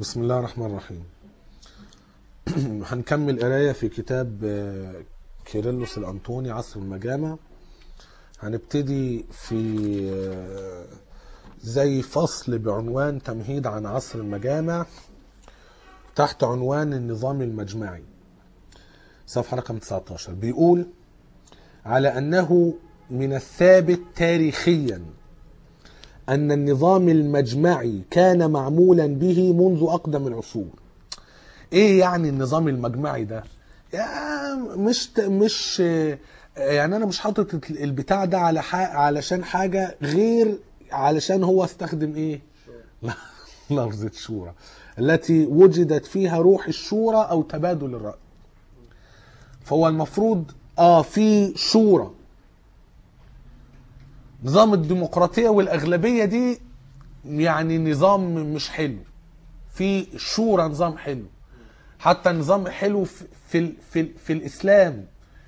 بسم الله الرحمن الرحيم هنكمل قراية في كتاب آه، كيرلس الأنطوني عصر المجامع هنبتدي في آه، زي فصل بعنوان تمهيد عن عصر المجامع تحت عنوان النظام المجمعي صفحة رقم 19 بيقول على أنه من الثابت تاريخيا أن النظام المجمعي كان معمولا به منذ أقدم العصور ايه يعني النظام المجمعي ده يا مش مش يعني انا مش حاطط البتاع ده على ح... علشان حاجه غير علشان هو استخدم ايه لفظة شورى التي وجدت فيها روح الشورى او تبادل الرأي فهو المفروض اه في شورى نظام الديمقراطية والأغلبية دي يعني نظام مش حلو في شورى نظام حلو حتى نظام حلو في في, ال- في, ال- في الاسلام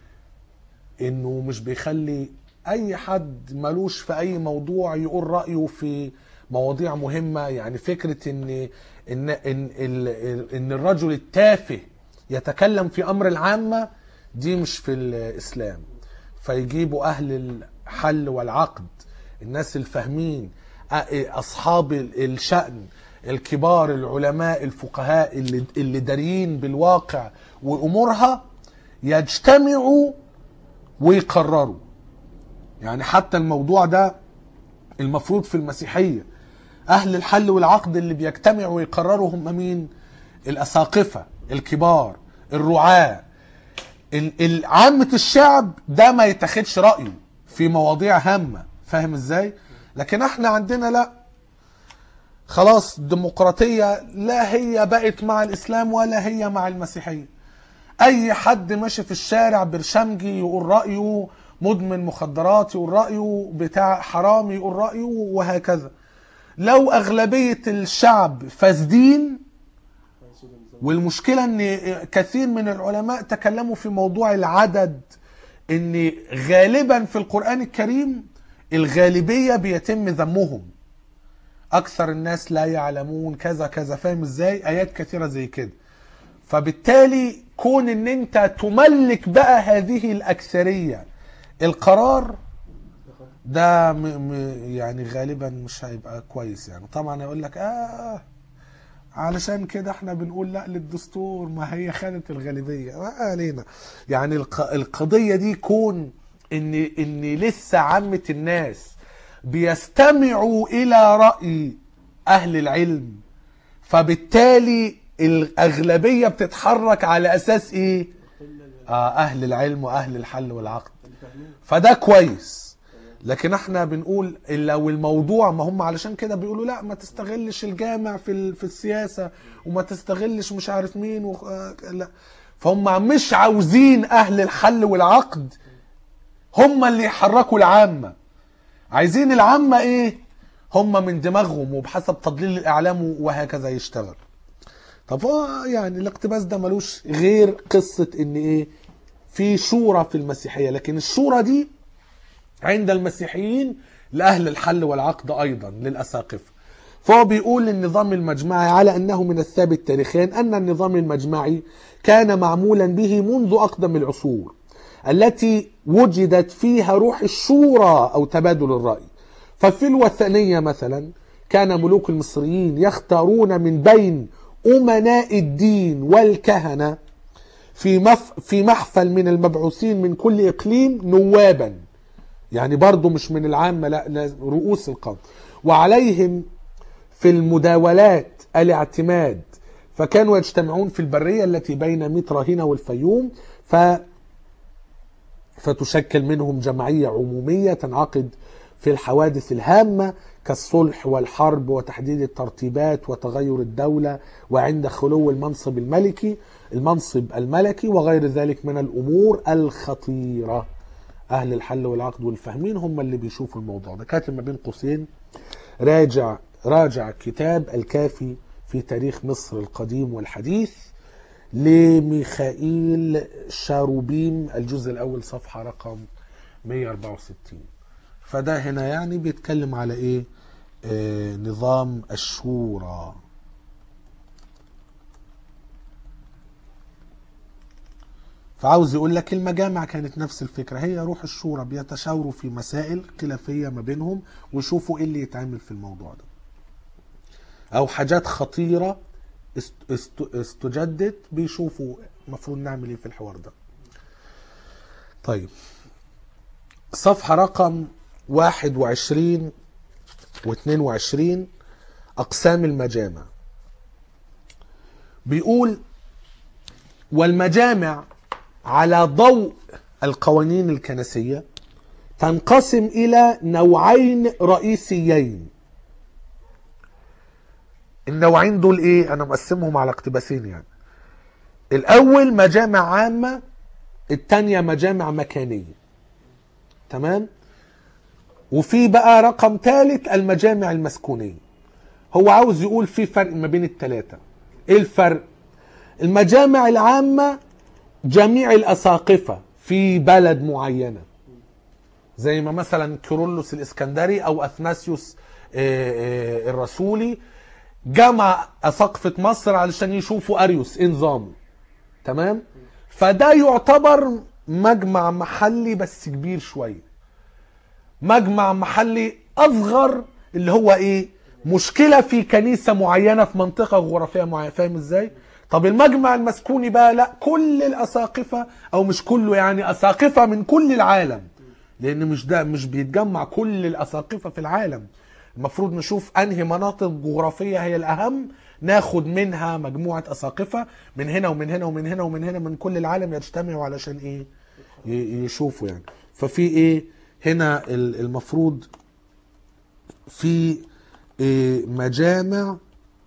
انه مش بيخلي اي حد ملوش في اي موضوع يقول رايه في مواضيع مهمه يعني فكره ان ان ان ال- ان الرجل التافه يتكلم في امر العامه دي مش في الاسلام فيجيبوا اهل الحل والعقد الناس الفاهمين أ- اصحاب الشأن الكبار العلماء الفقهاء اللي اللي دارين بالواقع وامورها يجتمعوا ويقرروا يعني حتى الموضوع ده المفروض في المسيحيه اهل الحل والعقد اللي بيجتمعوا ويقرروا هم مين الاساقفه الكبار الرعاه ال- ال- عامه الشعب ده ما يتاخدش رايه في مواضيع هامه فاهم ازاي لكن احنا عندنا لا خلاص الديمقراطية لا هي بقت مع الإسلام ولا هي مع المسيحية أي حد ماشي في الشارع برشمجي يقول رأيه مدمن مخدرات يقول رأيه بتاع حرام يقول رأيه وهكذا لو أغلبية الشعب فاسدين والمشكلة ان كثير من العلماء تكلموا في موضوع العدد ان غالبا في القرآن الكريم الغالبية بيتم ذمهم اكثر الناس لا يعلمون كذا كذا فاهم ازاي ايات كثيره زي كده فبالتالي كون ان انت تملك بقى هذه الاكثريه القرار ده م م يعني غالبا مش هيبقى كويس يعني طبعا يقول لك اه علشان كده احنا بنقول لا للدستور ما هي خانت الغالبيه ما علينا يعني الق القضيه دي كون ان ان لسه عامه الناس بيستمعوا الى راي اهل العلم فبالتالي الاغلبيه بتتحرك على اساس ايه آه اهل العلم واهل الحل والعقد فده كويس لكن احنا بنقول لو الموضوع ما هم علشان كده بيقولوا لا ما تستغلش الجامع في ال- في السياسه وما تستغلش مش عارف مين و... آه، لا فهم مش عاوزين اهل الحل والعقد هم اللي يحركوا العامه عايزين العامة ايه هم من دماغهم وبحسب تضليل الاعلام وهكذا يشتغل طب هو يعني الاقتباس ده ملوش غير قصة ان ايه في شورى في المسيحية لكن الشورى دي عند المسيحيين لأهل الحل والعقد أيضا للأساقفة فهو بيقول النظام المجمعي على أنه من الثابت تاريخيا أن النظام المجمعي كان معمولا به منذ أقدم العصور التي وجدت فيها روح الشورى أو تبادل الرأي ففي الوثنية مثلا كان ملوك المصريين يختارون من بين أمناء الدين والكهنة في مف في محفل من المبعوثين من كل إقليم نوابا يعني برضو مش من العامة لا لا، رؤوس القوم وعليهم في المداولات الاعتماد فكانوا يجتمعون في البرية التي بين مترا هنا والفيوم ف فتشكل منهم جمعية عمومية تنعقد في الحوادث الهامة كالصلح والحرب وتحديد الترتيبات وتغير الدولة وعند خلو المنصب الملكي المنصب الملكي وغير ذلك من الأمور الخطيرة أهل الحل والعقد والفاهمين هم اللي بيشوفوا الموضوع ده كاتب ما بين قوسين راجع راجع كتاب الكافي في تاريخ مصر القديم والحديث لميخائيل شاروبيم الجزء الأول صفحة رقم 164 فده هنا يعني بيتكلم على إيه آه نظام الشورى فعاوز يقول لك المجامع كانت نفس الفكرة هي روح الشورى بيتشاوروا في مسائل خلافية ما بينهم ويشوفوا ايه اللي يتعمل في الموضوع ده او حاجات خطيرة است- است- استجدت بيشوفوا المفروض نعمل ايه في الحوار ده طيب صفحة رقم 21 و22 أقسام المجامع بيقول والمجامع على ضوء القوانين الكنسية تنقسم إلى نوعين رئيسيين النوعين دول إيه؟ أنا مقسمهم على اقتباسين يعني الأول مجامع عامة التانية مجامع مكانية تمام؟ وفي بقى رقم ثالث المجامع المسكونية هو عاوز يقول في فرق ما بين الثلاثة ايه الفرق المجامع العامة جميع الأساقفة في بلد معينة زي ما مثلا كيرلس الإسكندري أو أثناسيوس آه، آه، الرسولي جمع أساقفة مصر علشان يشوفوا أريوس إيه نظامه تمام فده يعتبر مجمع محلي بس كبير شويه مجمع محلي اصغر اللي هو ايه مشكله في كنيسه معينه في منطقه جغرافيه معينه فاهم ازاي طب المجمع المسكوني بقى لا كل الاساقفه او مش كله يعني اساقفه من كل العالم لان مش ده مش بيتجمع كل الاساقفه في العالم المفروض نشوف انهي مناطق جغرافيه هي الاهم ناخد منها مجموعه اساقفه من هنا ومن هنا ومن هنا ومن هنا من كل العالم يجتمعوا علشان ايه ي- يشوفوا يعني ففي ايه هنا ال- المفروض في إيه مجامع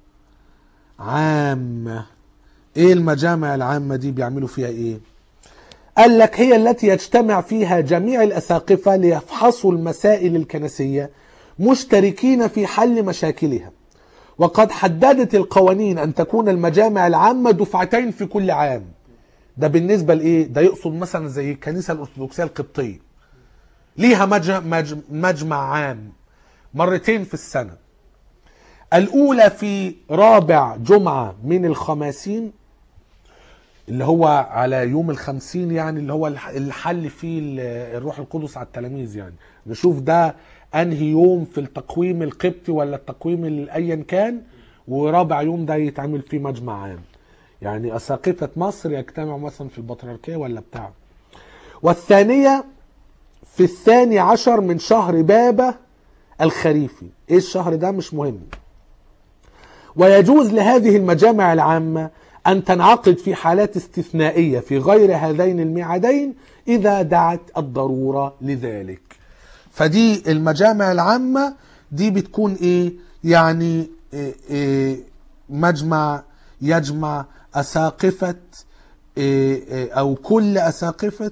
عامة ايه المجامع العامة دي بيعملوا فيها ايه قال لك هي التي يجتمع فيها جميع الأساقفة ليفحصوا المسائل الكنسية مشتركين في حل مشاكلها وقد حددت القوانين أن تكون المجامع العامة دفعتين في كل عام ده بالنسبة لإيه؟ ده يقصد مثلا زي الكنيسة الأرثوذكسية القبطية ليها مج... مج... مجمع عام مرتين في السنة الأولى في رابع جمعة من الخماسين اللي هو على يوم الخمسين يعني اللي هو الح- الحل فيه ال- الروح القدس على التلاميذ يعني نشوف ده انهي يوم في التقويم القبطي ولا التقويم ال- ايا كان ورابع يوم ده يتعمل فيه مجمع عام يعني اساقفه مصر يجتمعوا مثلا في البطريركيه ولا بتاع والثانيه في الثاني عشر من شهر بابا الخريفي ايه الشهر ده مش مهم ويجوز لهذه المجامع العامة أن تنعقد في حالات استثنائية في غير هذين الميعادين إذا دعت الضرورة لذلك فدي المجامع العامة دي بتكون إيه يعني إيه إيه مجمع يجمع أساقفة إيه إيه أو كل أساقفة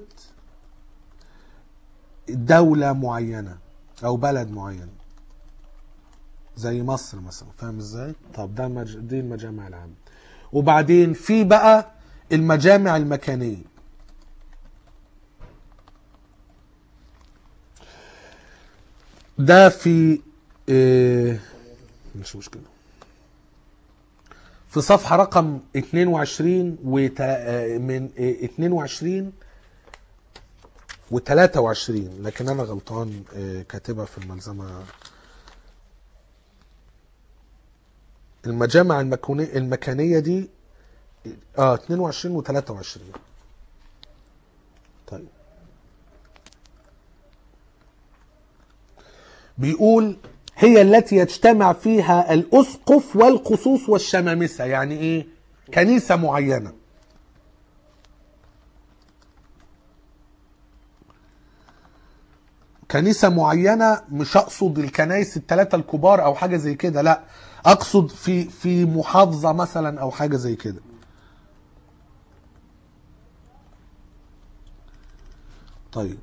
دولة معينة أو بلد معين زي مصر مثلا فاهم ازاي؟ طب ده مج... دي المجامع العامة وبعدين في بقى المجامع المكانية ده في إيه مش مشكلة في صفحة رقم 22 وت... آه، من إيه 22 و23 لكن انا غلطان آه، كاتبها في الملزمة المجامع المكونية المكانية دي اه 22 و23 طيب بيقول هي التي يجتمع فيها الأسقف والقصوص والشمامسة يعني ايه كنيسة معينة كنيسة معينة مش أقصد الكنايس الثلاثة الكبار أو حاجة زي كده لا أقصد في في محافظة مثلا أو حاجة زي كده طيب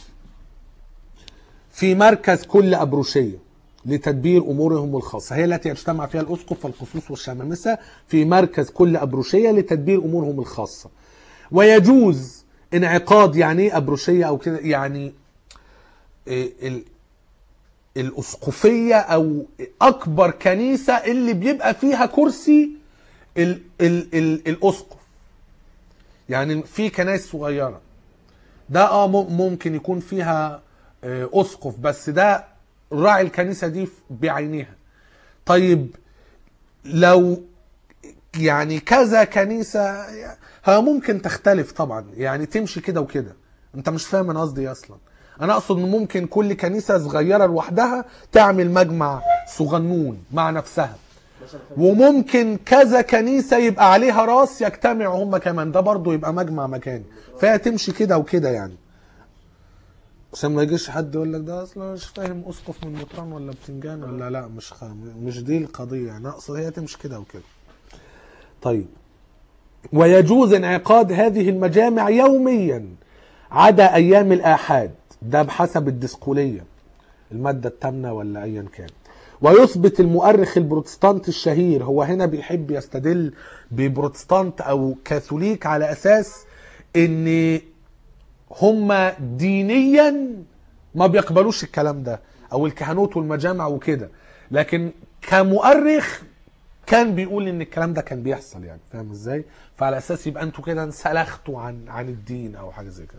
في مركز كل أبروشية لتدبير أمورهم الخاصة هي التي يجتمع فيها الأسقف والخصوص والشمامسة في مركز كل أبروشية لتدبير أمورهم الخاصة ويجوز انعقاد يعني ايه أبروشية أو كده يعني إيه ال- الأسقفية أو أكبر كنيسة اللي بيبقى فيها كرسي ال ال ال الأسقف يعني في كنائس صغيره ده اه مم- ممكن يكون فيها آه، اسقف بس ده راعي الكنيسه دي بعينها طيب لو يعني كذا كنيسه ها ممكن تختلف طبعا يعني تمشي كده وكده انت مش فاهم انا قصدي إيه اصلا انا اقصد ان ممكن كل كنيسه صغيره لوحدها تعمل مجمع صغنون مع نفسها مثلا وممكن كذا كنيسة يبقى عليها راس يجتمعوا هم كمان ده برضو يبقى مجمع مكاني فهي تمشي كده وكده يعني عشان ما يجيش حد يقول لك ده اصلا مش فاهم اسقف من مطران ولا بتنجان ولا لا مش خ... مش دي القضية يعني اقصد هي تمشي كده وكده طيب ويجوز انعقاد هذه المجامع يوميا عدا ايام الاحاد ده بحسب الدسقوليه الماده الثامنه ولا ايا كان ويثبت المؤرخ البروتستانت الشهير هو هنا بيحب يستدل ببروتستانت او كاثوليك على اساس ان هم دينيا ما بيقبلوش الكلام ده او الكهنوت والمجامع وكده لكن كمؤرخ كان بيقول ان الكلام ده كان بيحصل يعني فاهم ازاي فعلى اساس يبقى انتوا كده انسلختوا عن عن الدين او حاجه زي كده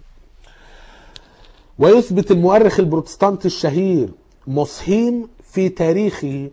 ويثبت المؤرخ البروتستانت الشهير مصهيم في تاريخه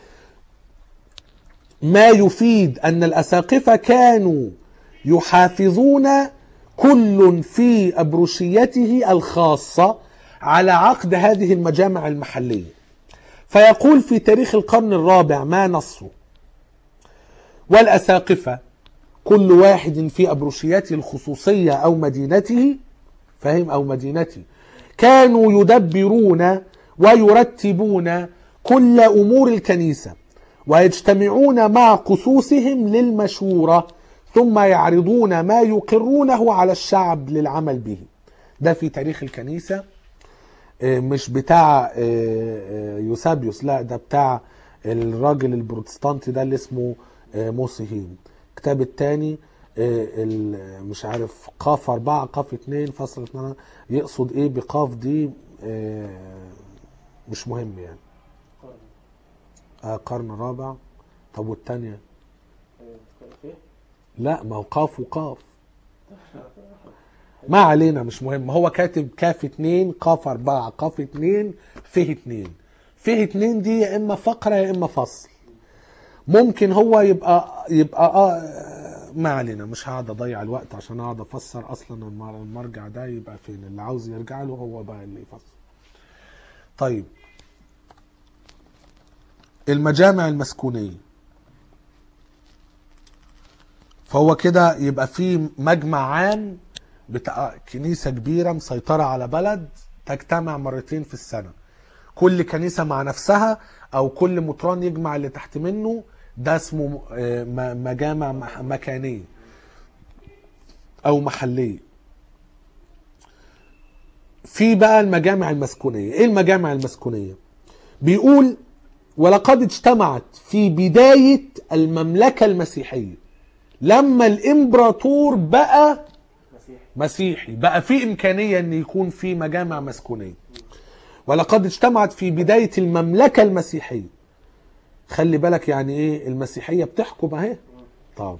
ما يفيد ان الاساقفه كانوا يحافظون كل في ابروشيته الخاصه على عقد هذه المجامع المحليه فيقول في تاريخ القرن الرابع ما نصه والأساقفة كل واحد في أبروشيته الخصوصية أو مدينته فاهم أو مدينته كانوا يدبرون ويرتبون كل أمور الكنيسة ويجتمعون مع قصوصهم للمشورة ثم يعرضون ما يقرونه على الشعب للعمل به ده في تاريخ الكنيسة آه، مش بتاع آه، آه، يوسابيوس لا ده بتاع الراجل البروتستانتي ده اللي اسمه آه، موسيهيم الكتاب الثاني مش عارف قاف أربعة قاف اتنين فصل اتنين يقصد ايه بقاف دي آه، مش مهم يعني آه، قرن رابع طب والتانية ايه لا ما هو قاف وقاف ما علينا مش مهم هو كاتب كاف اتنين قاف اربعة قاف اتنين فيه اتنين فيه اتنين دي يا اما فقرة يا اما فصل ممكن هو يبقى يبقى اه ما علينا مش هقعد اضيع الوقت عشان اقعد افسر اصلا المر- المرجع ده يبقى فين اللي عاوز يرجع له هو بقى اللي يفسر طيب المجامع المسكونيه فهو كده يبقى في مجمع عام بتاع كنيسة كبيرة مسيطرة على بلد تجتمع مرتين في السنة كل كنيسة مع نفسها أو كل مطران يجمع اللي تحت منه ده اسمه آه، م- مجامع مح- مكانية أو محلية في بقى المجامع المسكونية ايه المجامع المسكونية بيقول ولقد اجتمعت في بداية المملكة المسيحية لما الامبراطور بقى مسيحي مسيحي بقى في امكانيه ان يكون في مجامع مسكونيه ولقد اجتمعت في بدايه المملكه المسيحيه خلي بالك يعني ايه المسيحيه بتحكم اهي طب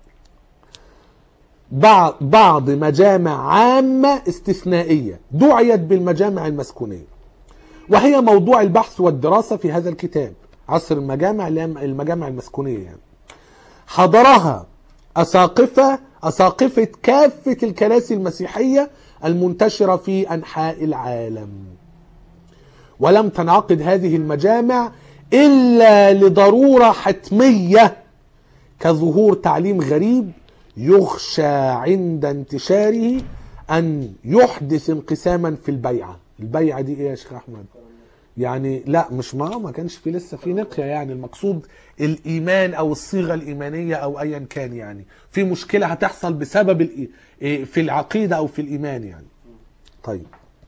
بعض بعض مجامع عامه استثنائيه دعيت بالمجامع المسكونيه وهي موضوع البحث والدراسه في هذا الكتاب عصر المجامع اللي هي المجامع المسكونيه يعني حضرها أساقفة أساقفة كافة الكراسي المسيحية المنتشرة في أنحاء العالم ولم تنعقد هذه المجامع إلا لضرورة حتمية كظهور تعليم غريب يخشى عند انتشاره أن يحدث انقساما في البيعة البيعة دي إيه يا شيخ أحمد؟ يعني لا مش ما ما كانش في لسه في نقيه يعني المقصود الايمان او الصيغه الايمانيه او ايا كان يعني في مشكله هتحصل بسبب الإي- إيه في العقيده او في الايمان يعني طيب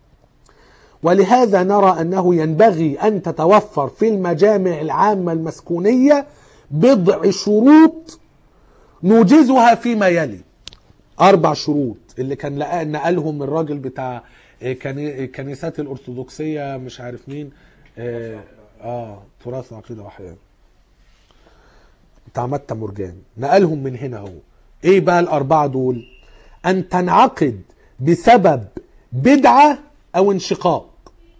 ولهذا نرى انه ينبغي ان تتوفر في المجامع العامه المسكونيه بضع شروط نوجزها فيما يلي اربع شروط اللي كان لقى- نقلهم الراجل بتاع إيه، كني- كنيسات الارثوذكسيه مش عارف مين اه, آه تراث عقيده واحده بتاع متى مرجان نقلهم من هنا هو ايه بقى الاربعه دول أن تنعقد بسبب بدعة أو انشقاق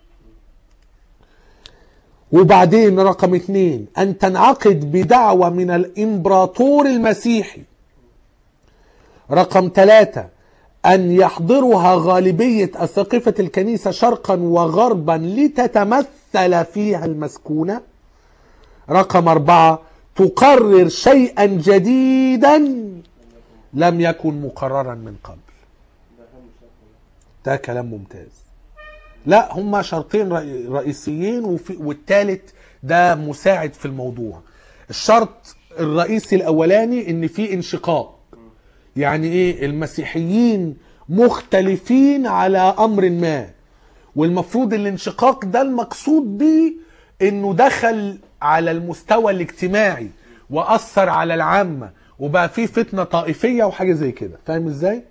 وبعدين رقم اثنين أن تنعقد بدعوة من الإمبراطور المسيحي رقم ثلاثة أن يحضرها غالبية أساقفة الكنيسة شرقا وغربا لتتمثل فيها المسكونة رقم أربعة تقرر شيئا جديدا لم يكن مقررا من قبل ده أهم شرط ده كلام ممتاز لا هما شرطين رئي- رئيسيين وفي والتالت ده مساعد في الموضوع الشرط الرئيسي الاولاني ان في انشقاق يعني ايه المسيحيين مختلفين على امر ما والمفروض الانشقاق ده المقصود بيه انه دخل على المستوى الاجتماعي واثر على العامه وبقى في فتنه طائفيه وحاجه زي كده فاهم ازاي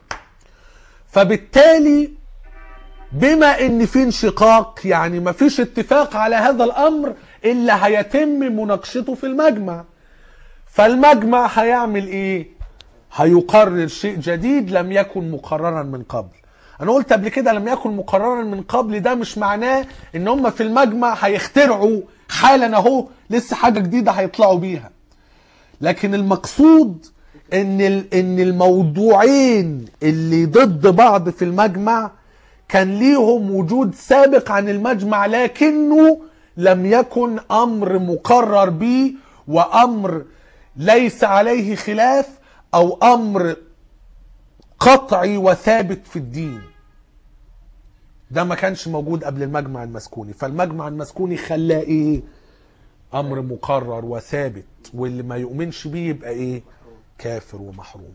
فبالتالي بما ان في انشقاق يعني ما فيش اتفاق على هذا الامر الا هيتم مناقشته في المجمع فالمجمع هيعمل ايه هيقرر شيء جديد لم يكن مقررا من قبل انا قلت قبل كده لم يكن مقررا من قبل ده مش معناه ان هم في المجمع هيخترعوا حالا اهو لسه حاجه جديده هيطلعوا بيها لكن المقصود ان ال- ان الموضوعين اللي ضد بعض في المجمع كان ليهم وجود سابق عن المجمع لكنه لم يكن امر مقرر به وامر ليس عليه خلاف او امر قطعي وثابت في الدين ده ما كانش موجود قبل المجمع المسكوني فالمجمع المسكوني خلاه ايه امر مقرر وثابت واللي ما يؤمنش بيه يبقى ايه كافر ومحروم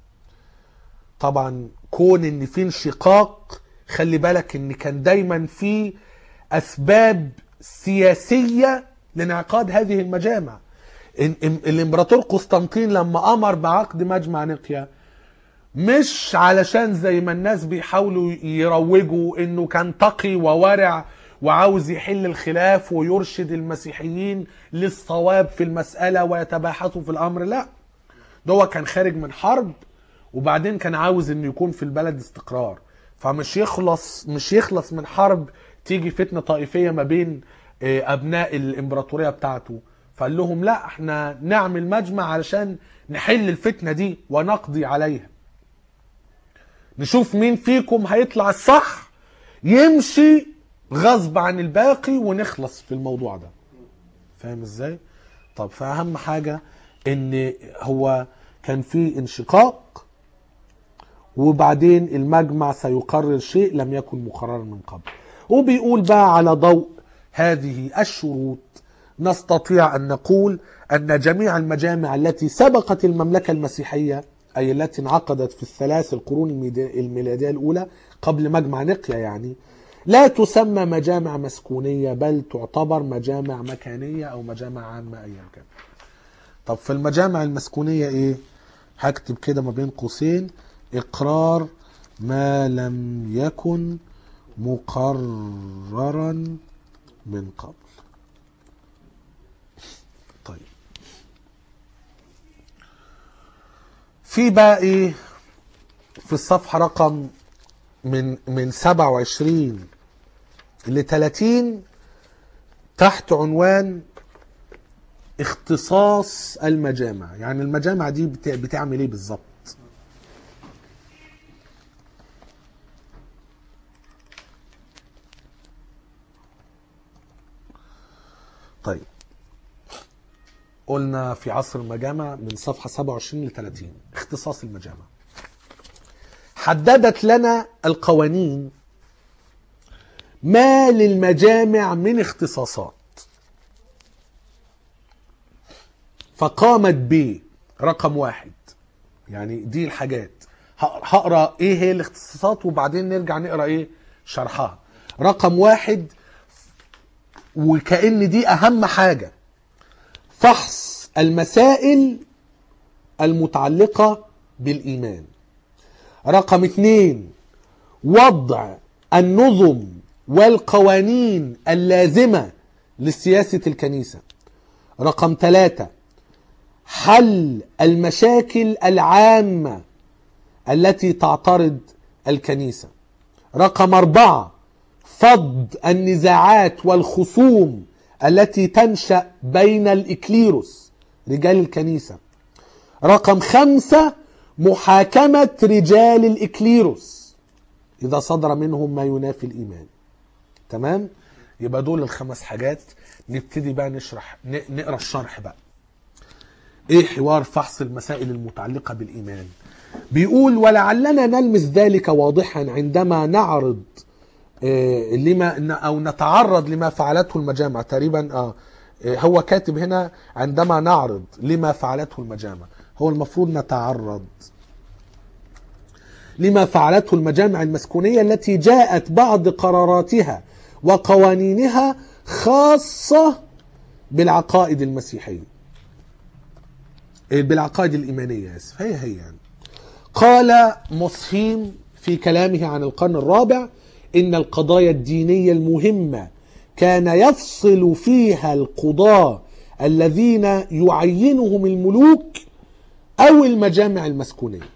طبعا كون ان في انشقاق خلي بالك ان كان دايما في اسباب سياسيه لانعقاد هذه المجامع إن إن الامبراطور قسطنطين لما امر بعقد مجمع نقيا مش علشان زي ما الناس بيحاولوا يروجوا انه كان تقي وورع وعاوز يحل الخلاف ويرشد المسيحيين للصواب في المسألة ويتباحثوا في الأمر لا ده هو كان خارج من حرب وبعدين كان عاوز انه يكون في البلد استقرار فمش يخلص مش يخلص من حرب تيجي فتنة طائفية ما بين آه، أبناء الإمبراطورية بتاعته فقال لهم لا احنا نعمل مجمع علشان نحل الفتنة دي ونقضي عليها نشوف مين فيكم هيطلع الصح يمشي غصب عن الباقي ونخلص في الموضوع ده فاهم ازاي طب فاهم حاجة ان هو كان في انشقاق وبعدين المجمع سيقرر شيء لم يكن مقررا من قبل وبيقول بقى على ضوء هذه الشروط نستطيع أن نقول أن جميع المجامع التي سبقت المملكة المسيحية أي التي انعقدت في الثلاث القرون الميدا- الميلادية الأولى قبل مجمع نقيا يعني لا تسمى مجامع مسكونية بل تعتبر مجامع مكانية أو مجامع عامة أيا كان طب في المجامع المسكونية إيه هكتب كده ما بين قوسين إقرار ما لم يكن مقررا من قبل طيب في بقى ايه في الصفحة رقم من من 27 ل 30 تحت عنوان اختصاص المجامع يعني المجامع دي بت- بتعمل ايه بالظبط طيب قلنا في عصر المجامع من صفحة 27 ل 30 اختصاص المجامع حددت لنا القوانين ما للمجامع من اختصاصات فقامت ب رقم واحد يعني دي الحاجات ه- هقرا ايه هي الاختصاصات وبعدين نرجع نقرا ايه شرحها رقم واحد وكأن دي اهم حاجة فحص المسائل المتعلقة بالإيمان رقم اثنين وضع النظم والقوانين اللازمة لسياسة الكنيسة رقم ثلاثة حل المشاكل العامة التي تعترض الكنيسة رقم أربعة فض النزاعات والخصوم التي تنشأ بين الإكليروس رجال الكنيسة رقم خمسة محاكمة رجال الإكليروس إذا صدر منهم ما ينافي الإيمان تمام يبقى دول الخمس حاجات نبتدي بقى نشرح ن- نقرا الشرح بقى ايه حوار فحص المسائل المتعلقه بالايمان بيقول ولعلنا نلمس ذلك واضحا عندما نعرض آه، لما او نتعرض لما فعلته المجامع تقريبا اه آه، هو كاتب هنا عندما نعرض لما فعلته المجامع هو المفروض نتعرض لما فعلته المجامع المسكونية التي جاءت بعض قراراتها وقوانينها خاصة بالعقائد المسيحية إيه، بالعقائد الإيمانية آسف هي هي يعني قال مصهيم في كلامه عن القرن الرابع إن القضايا الدينية المهمة كان يفصل فيها القضاة الذين يعينهم الملوك أو المجامع المسكونية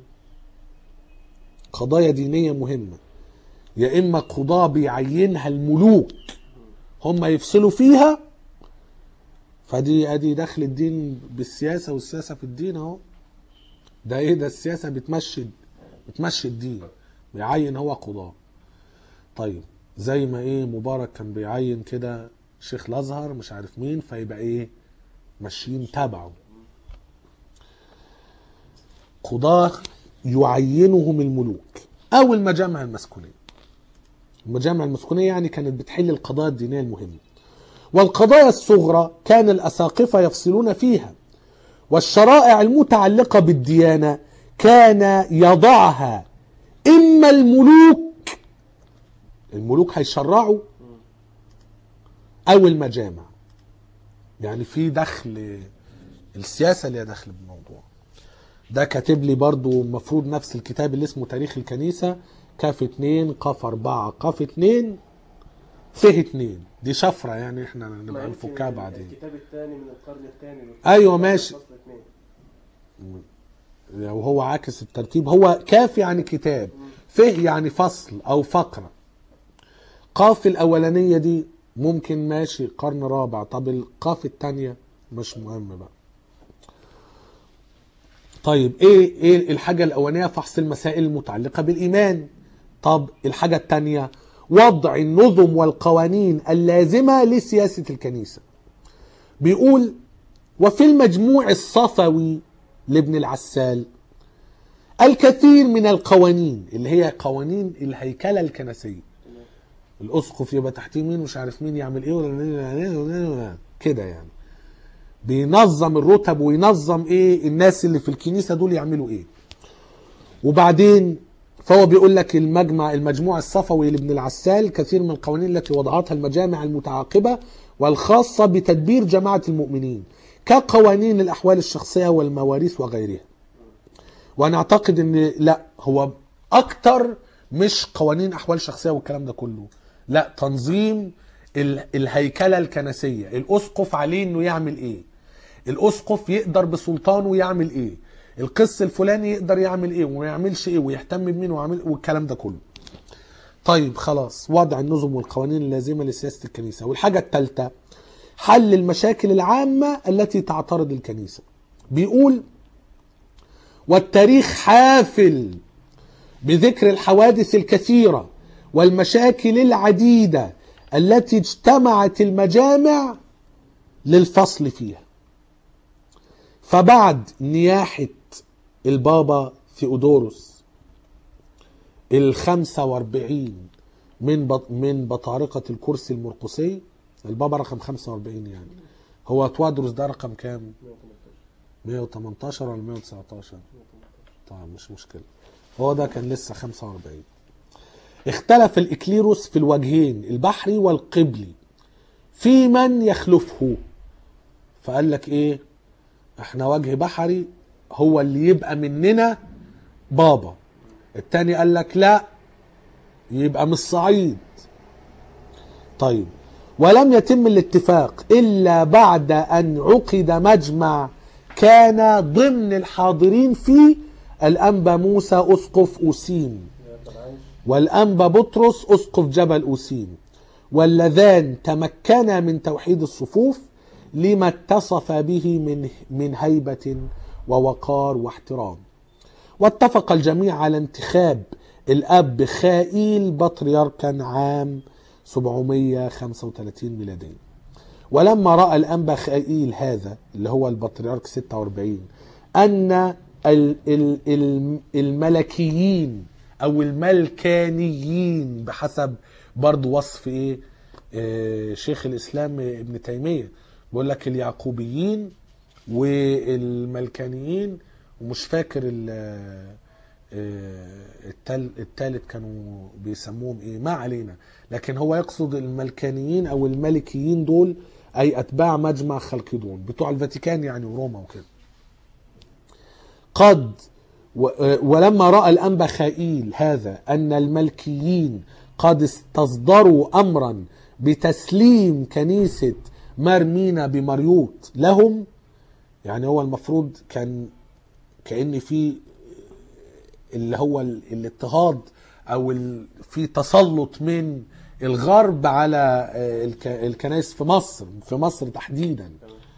قضايا دينية مهمة يا إما قضاة بيعينها الملوك هم يفصلوا فيها فدي ادي دخل الدين بالسياسة والسياسة في الدين اهو ده ايه ده السياسة بتمشي بتمشي الدين بيعين هو قضاة طيب زي ما ايه مبارك كان بيعين كده شيخ الازهر مش عارف مين فيبقى ايه ماشيين تبعه قضاة يعينهم الملوك او المجامع المسكونية المجامع المسكونية يعني كانت بتحل القضايا الدينية المهمة والقضايا الصغرى كان الأساقفة يفصلون فيها والشرائع المتعلقة بالديانة كان يضعها إما الملوك الملوك هيشرعوا أو المجامع يعني في دخل السياسة اللي دخل بالموضوع ده كاتب لي برضو المفروض نفس الكتاب اللي اسمه تاريخ الكنيسة كاف اتنين قاف اربعة قاف اتنين فيه اتنين دي شفرة يعني احنا ما نبقى يمكن نفكها بعدين الكتاب الثاني من القرن الثاني أيوة ماشي. فصل اثنين. وهو عاكس الترتيب هو كاف يعني كتاب فيه يعني فصل او فقرة قاف الاولانية دي ممكن ماشي قرن رابع طب القاف التانية مش مهم بقى طيب ايه ايه الحاجة الاولانية فحص المسائل المتعلقة بالايمان طب الحاجة التانية وضع النظم والقوانين اللازمة لسياسة الكنيسة بيقول وفي المجموع الصفوي لابن العسال الكثير من القوانين اللي هي قوانين الهيكلة الكنسية الأسقف يبقى تحتيه مين مش عارف مين يعمل ايه ولا كده يعني بينظم الرتب وينظم ايه الناس اللي في الكنيسة دول يعملوا ايه وبعدين فهو بيقول لك المجمع المجموع الصفوي لابن العسال كثير من القوانين التي وضعتها المجامع المتعاقبة والخاصة بتدبير جماعة المؤمنين كقوانين الأحوال الشخصية والمواريث وغيرها وأنا أعتقد أن لا هو أكتر مش قوانين أحوال شخصية والكلام ده كله لا تنظيم ال- الهيكلة الكنسية الأسقف عليه أنه يعمل إيه الأسقف يقدر بسلطانه يعمل إيه القس الفلاني يقدر يعمل إيه وما يعملش إيه ويهتم بمين ويعمل والكلام ده كله طيب خلاص وضع النظم والقوانين اللازمة لسياسة الكنيسة والحاجة الثالثة حل المشاكل العامة التي تعترض الكنيسة بيقول والتاريخ حافل بذكر الحوادث الكثيرة والمشاكل العديدة التي اجتمعت المجامع للفصل فيها فبعد نياحة البابا ثيودوروس الخمسة واربعين من بط من بطارقة الكرسي المرقسي البابا رقم 45 يعني هو توادرس ده رقم كام 118 ولا 119 طبعا مش مشكلة هو ده كان لسه 45 اختلف الإكليروس في الوجهين البحري والقبلي في من يخلفه فقال لك ايه احنا وجه بحري هو اللي يبقى مننا بابا التاني قال لك لا يبقى من الصعيد طيب ولم يتم الاتفاق إلا بعد أن عقد مجمع كان ضمن الحاضرين فيه الأنبا موسى أسقف أوسيم يا طب عايش والأنبا بطرس أسقف جبل أوسيم واللذان تمكنا من توحيد الصفوف لما اتصف به من من هيبة ووقار واحترام واتفق الجميع على انتخاب الأب خائيل بطريركا عام 735 ميلاديا ولما رأى الأنبا خائيل هذا اللي هو البطريرك 46 أن ال- ال- ال- الملكيين أو الملكانيين بحسب برضو وصف إيه آه، شيخ الإسلام ابن تيمية بيقول لك اليعقوبيين والملكانيين ومش فاكر ال- آه، التال التالت كانوا بيسموهم ايه ما علينا لكن هو يقصد الملكانيين او الملكيين دول اي اتباع مجمع خلقدون بتوع الفاتيكان يعني وروما وكده قد و- آه، ولما راى الانبا خائيل هذا ان الملكيين قد استصدروا امرا بتسليم كنيسه مرمينا بمريوط لهم يعني هو المفروض كان كان في اللي هو ال- الاضطهاد او ال- في تسلط من الغرب على آه، الك- الكنائس في مصر في مصر تحديدا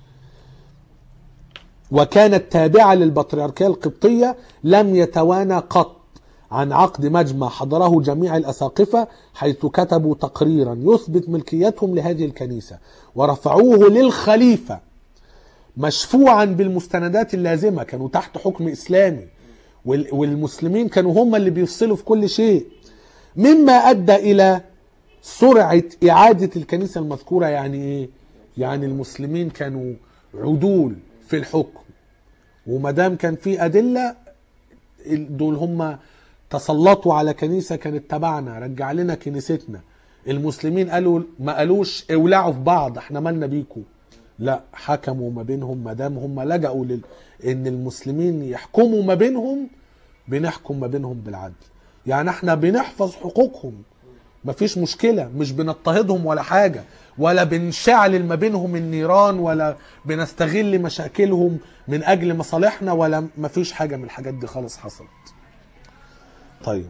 وكانت تابعة للبطريركية القبطية لم يتوانى قط عن عقد مجمع حضره جميع الأساقفة حيث كتبوا تقريرا يثبت ملكيتهم لهذه الكنيسة ورفعوه للخليفة مشفوعا بالمستندات اللازمة كانوا تحت حكم إسلامي وال- والمسلمين كانوا هم اللي بيفصلوا في كل شيء مما أدى إلى سرعة إعادة الكنيسة المذكورة يعني إيه؟ يعني المسلمين كانوا عدول في الحكم وما دام كان في أدلة دول هم تسلطوا على كنيسة كانت تبعنا رجع لنا كنيستنا المسلمين قالوا ما قالوش اولعوا في بعض احنا مالنا بيكم لا حكموا ما بينهم ما دام هم لجأوا لل... ان المسلمين يحكموا ما بينهم بنحكم ما بينهم بالعدل يعني احنا بنحفظ حقوقهم مفيش مشكلة مش بنضطهدهم ولا حاجة ولا بنشعل ما بينهم النيران ولا بنستغل مشاكلهم من أجل مصالحنا ولا مفيش حاجة من الحاجات دي خالص حصلت طيب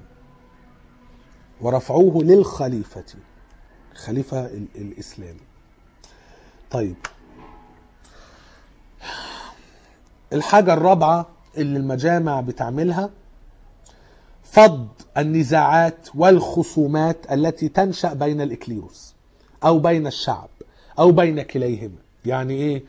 ورفعوه للخليفة الخليفة ال- الإسلامي طيب الحاجة الرابعة اللي المجامع بتعملها فض النزاعات والخصومات التي تنشأ بين الإكليروس أو بين الشعب أو بين كليهما يعني إيه؟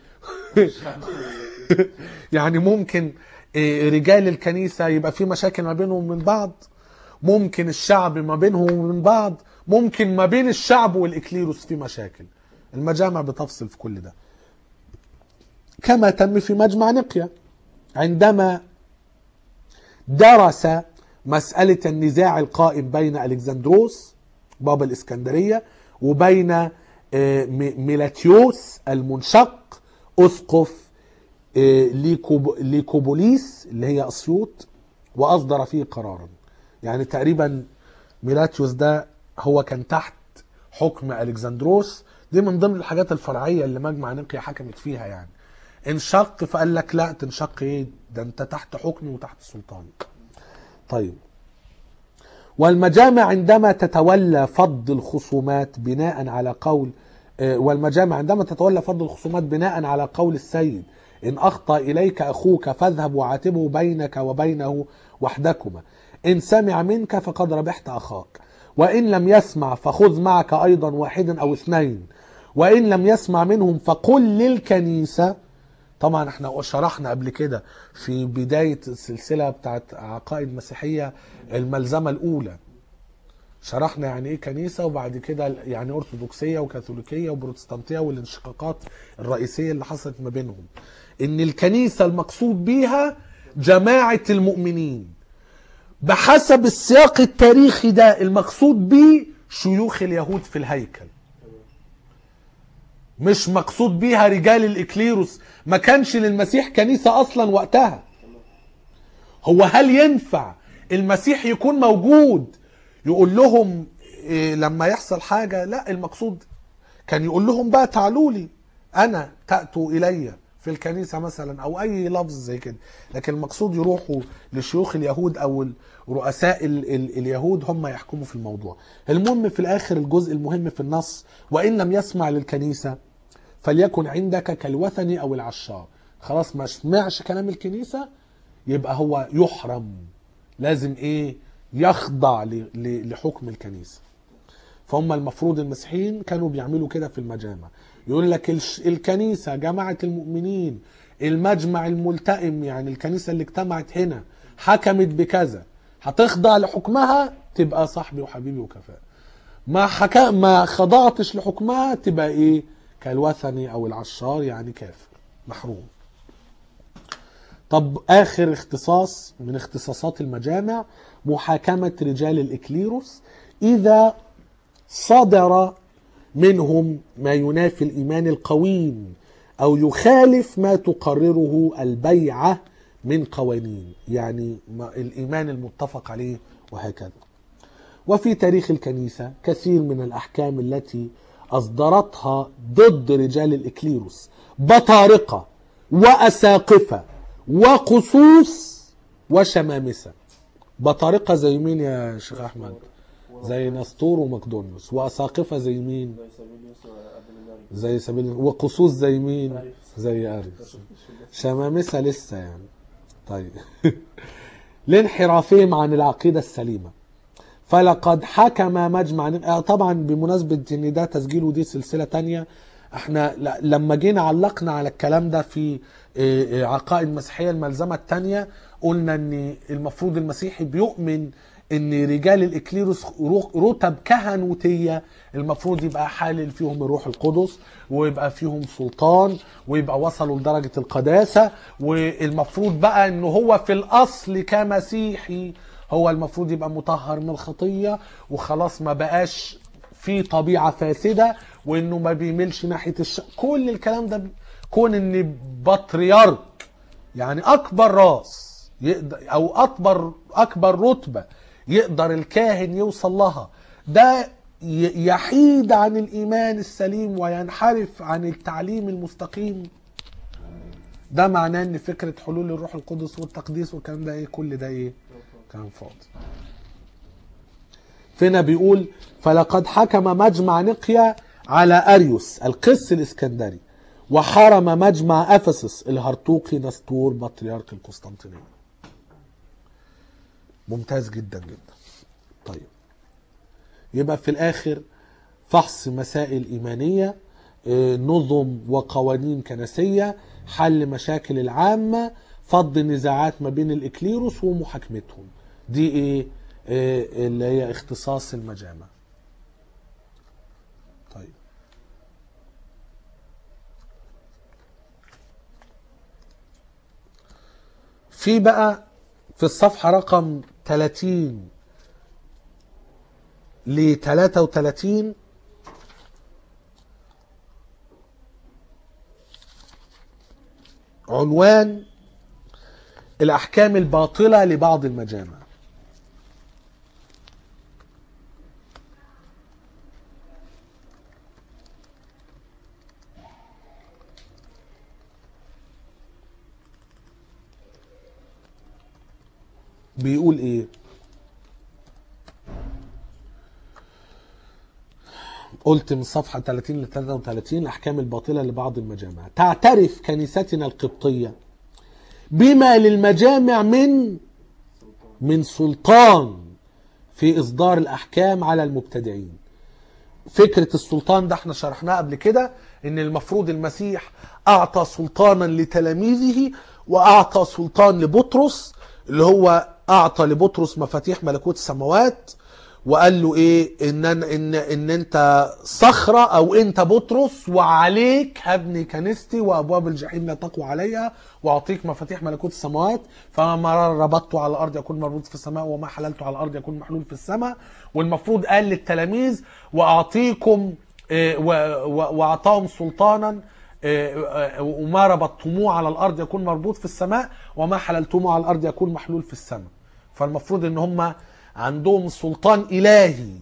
يعني ممكن إيه، رجال الكنيسة يبقى في مشاكل ما بينهم من بعض ممكن الشعب ما بينهم ومن بعض ممكن ما بين الشعب والإكليروس في مشاكل المجامع بتفصل في كل ده كما تم في مجمع نقيا عندما درس مسألة النزاع القائم بين ألكسندروس بابا الإسكندرية وبين آه، م- ميلاتيوس المنشق أسقف آه، ليكوب- ليكوبوليس اللي هي أسيوط وأصدر فيه قرارا يعني تقريبا ميلاتيوس ده هو كان تحت حكم ألكسندروس دي من ضمن الحاجات الفرعية اللي مجمع نقيا حكمت فيها يعني انشق فقال لك لا تنشق ايه ده انت تحت حكمي وتحت سلطاني طيب والمجامع عندما تتولى فض الخصومات بناء على قول آه، والمجامع عندما تتولى فض الخصومات بناء على قول السيد إن أخطأ إليك أخوك فاذهب وعاتبه بينك وبينه وحدكما إن سمع منك فقد ربحت أخاك وإن لم يسمع فخذ معك أيضا واحدا أو اثنين وإن لم يسمع منهم فقل للكنيسة طبعا احنا شرحنا قبل كده في بداية السلسلة بتاعت عقائد مسيحية الملزمة الأولى شرحنا يعني ايه كنيسة وبعد كده يعني أرثوذكسية وكاثوليكية وبروتستانتية والانشقاقات الرئيسية اللي حصلت ما بينهم إن الكنيسة المقصود بيها جماعة المؤمنين بحسب السياق التاريخي ده المقصود بيه شيوخ اليهود في الهيكل مش مقصود بيها رجال الإكليروس ما كانش للمسيح كنيسة أصلا وقتها هو هل ينفع المسيح يكون موجود يقول لهم إيه لما يحصل حاجة لا المقصود كان يقول لهم بقى تعالوا لي أنا تأتوا إلي في الكنيسة مثلا أو أي لفظ زي كده لكن المقصود يروحوا لشيوخ اليهود أو رؤساء ال ال اليهود هم يحكموا في الموضوع المهم في الآخر الجزء المهم في النص وإن لم يسمع للكنيسة فليكن عندك كالوثني أو العشار خلاص ما سمعش كلام الكنيسة يبقى هو يحرم لازم إيه يخضع ل- ل- لحكم الكنيسة فهم المفروض المسيحيين كانوا بيعملوا كده في المجامع يقول لك الش- الكنيسة جماعة المؤمنين المجمع الملتئم يعني الكنيسة اللي اجتمعت هنا حكمت بكذا هتخضع لحكمها تبقى صاحبي وحبيبي وكفاء ما حكا ما خضعتش لحكمها تبقى ايه كالوثني او العشار يعني كافر محروم طب اخر اختصاص من اختصاصات المجامع محاكمة رجال الاكليروس اذا صدر منهم ما ينافي الايمان القويم او يخالف ما تقرره البيعه من قوانين يعني ما الايمان المتفق عليه وهكذا وفي تاريخ الكنيسه كثير من الاحكام التي اصدرتها ضد رجال الاكليروس بطارقه واساقفه وقصوص وشمامسه بطارقه زي مين يا شيخ احمد زي نسطور ومقدونيوس واساقفه زي مين زي سابيليوس وابوليناريوس زي سبيل وقصوص زي مين زي اريس شمامسه لسه يعني طيب لانحرافهم عن العقيده السليمه فلقد حكم مجمع آه طبعا بمناسبه ان ده تسجيل ودي سلسله تانية احنا ل- لما جينا علقنا على الكلام ده في آه، آه، عقائد المسيحيه الملزمه الثانيه قلنا ان المفروض المسيحي بيؤمن ان رجال الاكليروس رو- رتب كهنوتيه المفروض يبقى حالل فيهم الروح القدس ويبقى فيهم سلطان ويبقى وصلوا لدرجه القداسه والمفروض بقى ان هو في الاصل كمسيحي هو المفروض يبقى مطهر من الخطيه وخلاص ما بقاش في طبيعه فاسده وانه ما بيميلش ناحيه الش... كل الكلام ده بي- كون ان بطريرك يعني اكبر راس يقدر او اكبر اكبر رتبه يقدر الكاهن يوصل لها ده ي- يحيد عن الايمان السليم وينحرف عن التعليم المستقيم ده معناه ان فكره حلول الروح القدس والتقديس والكلام ده ايه كل ده ايه كلام فاضي فينا بيقول فلقد حكم مجمع نقيا على اريوس القس الاسكندري وحرم مجمع افسس الهرطوقي نسطور بطريرك القسطنطينيه ممتاز جدا جدا طيب يبقى في الاخر فحص مسائل ايمانيه آه، نظم وقوانين كنسيه حل مشاكل العامه فض نزاعات ما بين الاكليروس ومحاكمتهم دي ايه آه، اللي هي اختصاص المجامع طيب في بقى في الصفحة رقم 30 ل 33 عنوان الأحكام الباطلة لبعض المجامع بيقول ايه قلت من صفحة 30 ل 33 الأحكام الباطلة لبعض المجامع تعترف كنيستنا القبطية بما للمجامع من من سلطان في إصدار الأحكام على المبتدعين فكرة السلطان ده احنا شرحناه قبل كده ان المفروض المسيح اعطى سلطانا لتلاميذه واعطى سلطان لبطرس اللي هو اعطى لبطرس مفاتيح ملكوت السماوات وقال له ايه ان أنا ان ان انت صخره او انت بطرس وعليك هبني كنيستي وابواب الجحيم لا تقوى عليها واعطيك مفاتيح ملكوت السماوات فما ربطته على الارض يكون مربوط في السماء وما حللته على الارض يكون محلول في السماء والمفروض قال للتلاميذ واعطيكم إيه، و- و- واعطاهم سلطانا إيه، آه، وما ربطتموه على الارض يكون مربوط في السماء وما حللتموه على الارض يكون محلول في السماء فالمفروض ان هم عندهم سلطان الهي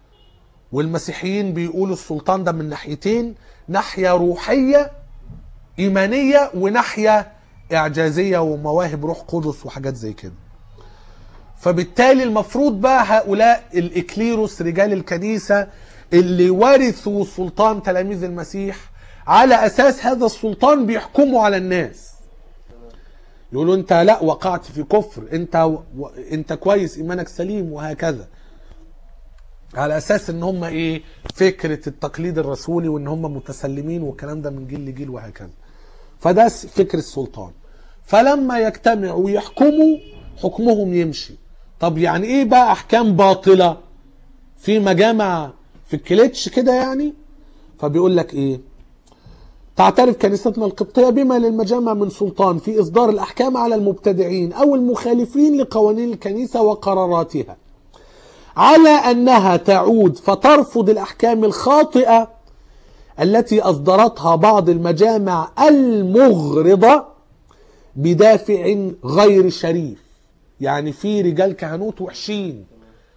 والمسيحيين بيقولوا السلطان ده من ناحيتين ناحيه روحيه ايمانيه وناحيه اعجازيه ومواهب روح قدس وحاجات زي كده فبالتالي المفروض بقى هؤلاء الاكليروس رجال الكنيسه اللي ورثوا سلطان تلاميذ المسيح على اساس هذا السلطان بيحكموا على الناس يقولوا انت لا وقعت في كفر انت و... انت كويس ايمانك سليم وهكذا على اساس ان هم ايه فكره التقليد الرسولي وان هم متسلمين والكلام ده من جيل لجيل وهكذا فده س- فكر السلطان فلما يجتمعوا ويحكموا حكمهم يمشي طب يعني ايه بقى احكام باطله في مجامع في الكليتش كده يعني فبيقول لك ايه تعترف كنيستنا القبطية بما للمجامع من سلطان في إصدار الأحكام على المبتدعين أو المخالفين لقوانين الكنيسة وقراراتها على أنها تعود فترفض الأحكام الخاطئة التي أصدرتها بعض المجامع المغرضة بدافع غير شريف يعني في رجال كهنوت وحشين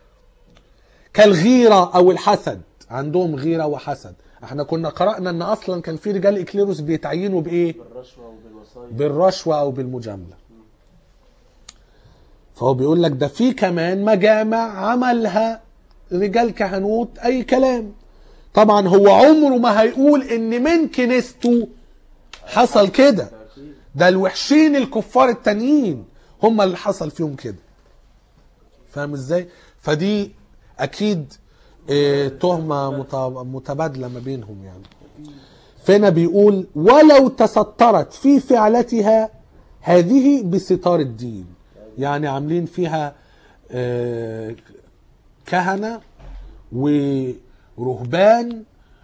كالغيرة أو الحسد عندهم غيرة وحسد احنا كنا قرأنا ان اصلا كان في رجال اكليروس بيتعينوا بايه بالرشوة وبالوصايا بالرشوة او بالمجاملة فهو بيقول لك ده في كمان مجامع عملها رجال كهنوت اي كلام طبعا هو عمره ما هيقول ان من كنيسته حصل كده ده الوحشين الكفار التانيين هم اللي حصل فيهم كده فاهم ازاي فدي اكيد آه، تهمة مت- متبادلة ما بينهم يعني فهنا بيقول ولو تسترت في فعلتها هذه بستار الدين يعني عاملين فيها آه، كهنة ورهبان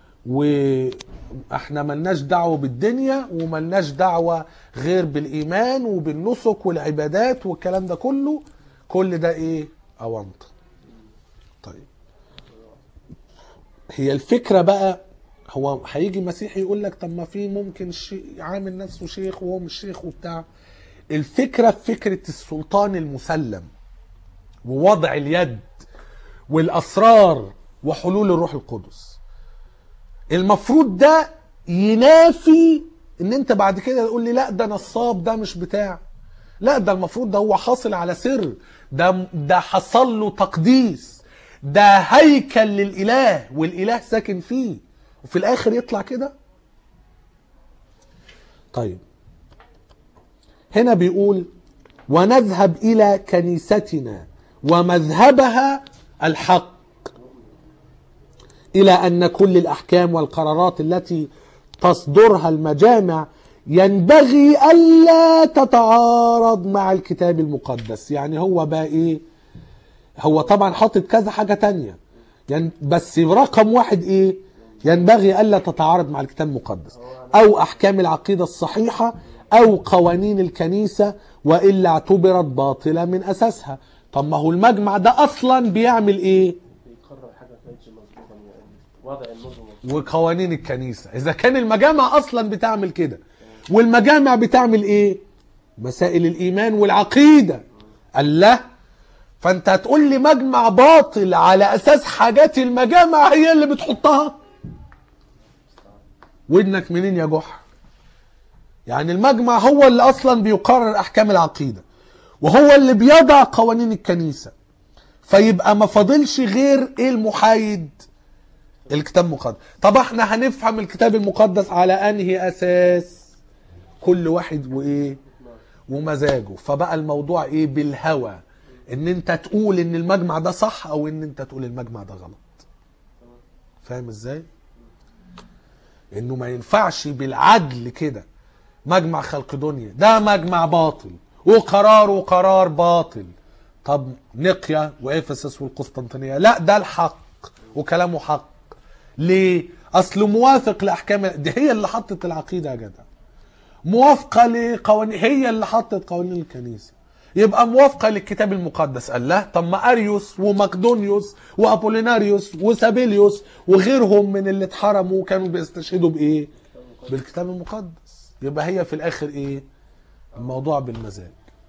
واحنا ملناش دعوة بالدنيا وملناش دعوة غير بالإيمان وبالنسك والعبادات والكلام ده كله كل ده ايه أونطة طيب هي الفكرة بقى هو هيجي مسيحي يقول لك طب ما في ممكن شيء عامل نفسه شيخ وهو مش شيخ وبتاع الفكرة في فكرة السلطان المسلم ووضع اليد والأسرار وحلول الروح القدس المفروض ده ينافي ان انت بعد كده تقول لي لا ده نصاب ده مش بتاع لا ده المفروض ده هو حاصل على سر ده ده حصل له تقديس ده هيكل للاله والاله ساكن فيه وفي الاخر يطلع كده طيب هنا بيقول ونذهب الى كنيستنا ومذهبها الحق الى ان كل الاحكام والقرارات التي تصدرها المجامع ينبغي الا تتعارض مع الكتاب المقدس يعني هو بقى ايه هو طبعا حاطط كذا حاجه تانية يعني بس رقم واحد ايه ينبغي الا تتعارض مع الكتاب المقدس او احكام العقيده الصحيحه او قوانين الكنيسه والا اعتبرت باطله من اساسها طب ما هو المجمع ده اصلا بيعمل ايه بيقرر حاجة ما كانتش مظبوطة من وضع النظم وقوانين الكنيسة إذا كان المجامع أصلا بتعمل كده والمجامع بتعمل إيه مسائل الإيمان والعقيدة الله فأنت هتقول لي مجمع باطل على أساس حاجات المجامع هي اللي بتحطها ودنك منين يا جحا يعني المجمع هو اللي أصلا بيقرر أحكام العقيدة وهو اللي بيضع قوانين الكنيسة فيبقى ما فاضلش غير ايه المحايد الكتاب المقدس طب احنا هنفهم الكتاب المقدس على انهي اساس كل واحد وايه ومزاجه فبقى الموضوع ايه بالهوى ان انت تقول ان المجمع ده صح او ان انت تقول المجمع ده غلط فاهم ازاي انه ما ينفعش بالعدل كده مجمع خلق دنيا ده مجمع باطل وقراره قرار باطل طب نقيا وافسس والقسطنطينيه لا ده الحق وكلامه حق ليه اصله موافق لاحكام دي هي اللي حطت العقيده يا جدع موافقه لقوانين هي اللي حطت قوانين الكنيسه يبقى موافقه للكتاب المقدس قال لا طب ما اريوس ومقدونيوس وابوليناريوس وسابيليوس وغيرهم من اللي اتحرموا كانوا بيستشهدوا بايه بالكتاب المقدس يبقى هي في الاخر ايه الموضوع بالمزاج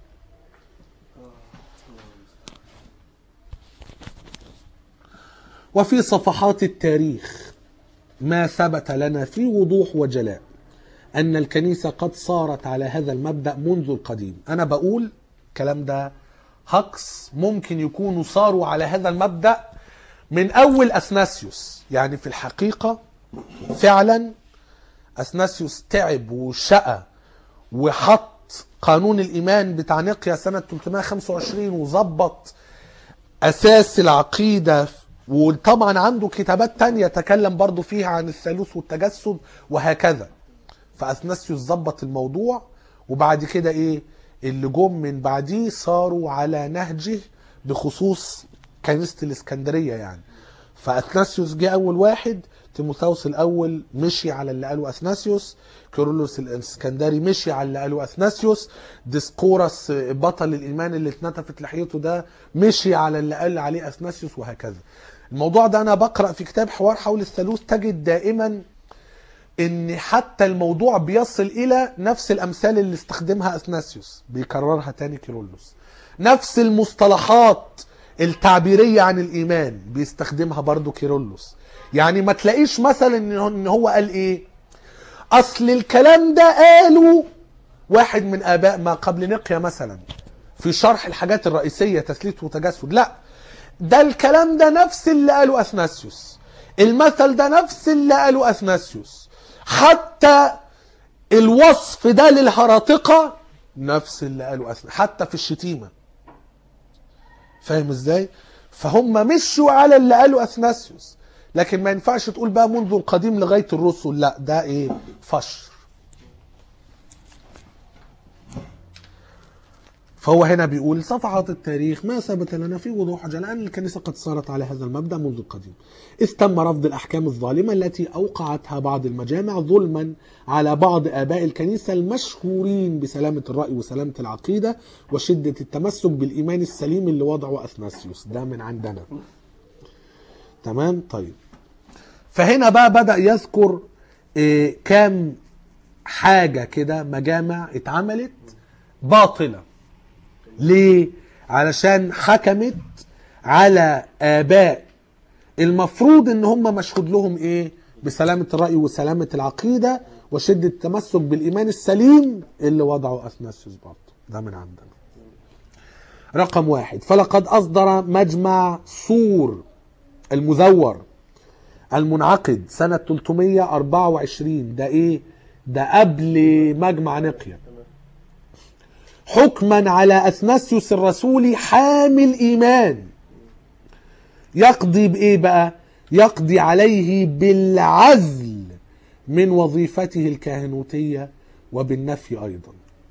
وفي صفحات التاريخ ما ثبت لنا في وضوح وجلاء أن الكنيسة قد صارت على هذا المبدأ منذ القديم أنا بقول الكلام ده هقص ممكن يكونوا صاروا على هذا المبدأ من أول أثناسيوس يعني في الحقيقة فعلا أثناسيوس تعب وشقى وحط قانون الإيمان بتاع نقيا سنة 325 وظبط أساس العقيدة وطبعا عنده كتابات تانية تكلم برضو فيها عن الثالوث والتجسد وهكذا فأثناسيوس ظبط الموضوع وبعد كده إيه اللي جم من بعديه صاروا على نهجه بخصوص كنيسة الإسكندرية يعني فأثناسيوس جه أول واحد تيموثاوس الأول مشي على اللي قاله أثناسيوس كيرلس الإسكندري مشي على اللي قاله أثناسيوس ديسقورس بطل الإيمان اللي اتنتفت لحيته ده مشي على اللي قال عليه أثناسيوس وهكذا الموضوع ده أنا بقرأ في كتاب حوار حول الثالوث تجد دائما ان حتى الموضوع بيصل الى نفس الامثال اللي استخدمها اثناسيوس بيكررها تاني كيرلس نفس المصطلحات التعبيرية عن الايمان بيستخدمها برضو كيرلس يعني ما تلاقيش مثلا إن هو- ان هو قال ايه اصل الكلام ده قاله واحد من اباء ما قبل نقيا مثلا في شرح الحاجات الرئيسية تثليث وتجسد لا ده الكلام ده نفس اللي قاله اثناسيوس المثل ده نفس اللي قاله اثناسيوس حتى الوصف ده للهراطقة نفس اللي قاله أثناسيوس حتى في الشتيمة فاهم ازاي فهم مشوا على اللي قاله اثناسيوس لكن ما ينفعش تقول بقى منذ القديم لغاية الرسل لا ده ايه فشر فهو هنا بيقول صفحات التاريخ ما ثبت لنا في وضوح جل أن الكنيسة قد صارت على هذا المبدأ منذ القديم إذ تم رفض الأحكام الظالمة التي أوقعتها بعض المجامع ظلما على بعض آباء الكنيسة المشهورين بسلامة الرأي وسلامة العقيدة وشدة التمسك بالإيمان السليم اللي وضعه أثناسيوس ده من عندنا تمام طيب فهنا بقى بدأ يذكر إيه كام حاجة كده مجامع اتعملت باطلة ليه؟ علشان حكمت على آباء المفروض ان هم مشهود لهم ايه؟ بسلامة الرأي وسلامة العقيدة وشدة التمسك بالإيمان السليم اللي وضعه أثناسيوس برضه ده من عندنا رقم واحد فلقد أصدر مجمع صور المزور المنعقد سنة 324 ده ايه؟ ده قبل مجمع نقيا حكما على اثناسيوس الرسولي حامل ايمان يقضي بايه بقى يقضي عليه بالعزل من وظيفته الكهنوتيه وبالنفي ايضا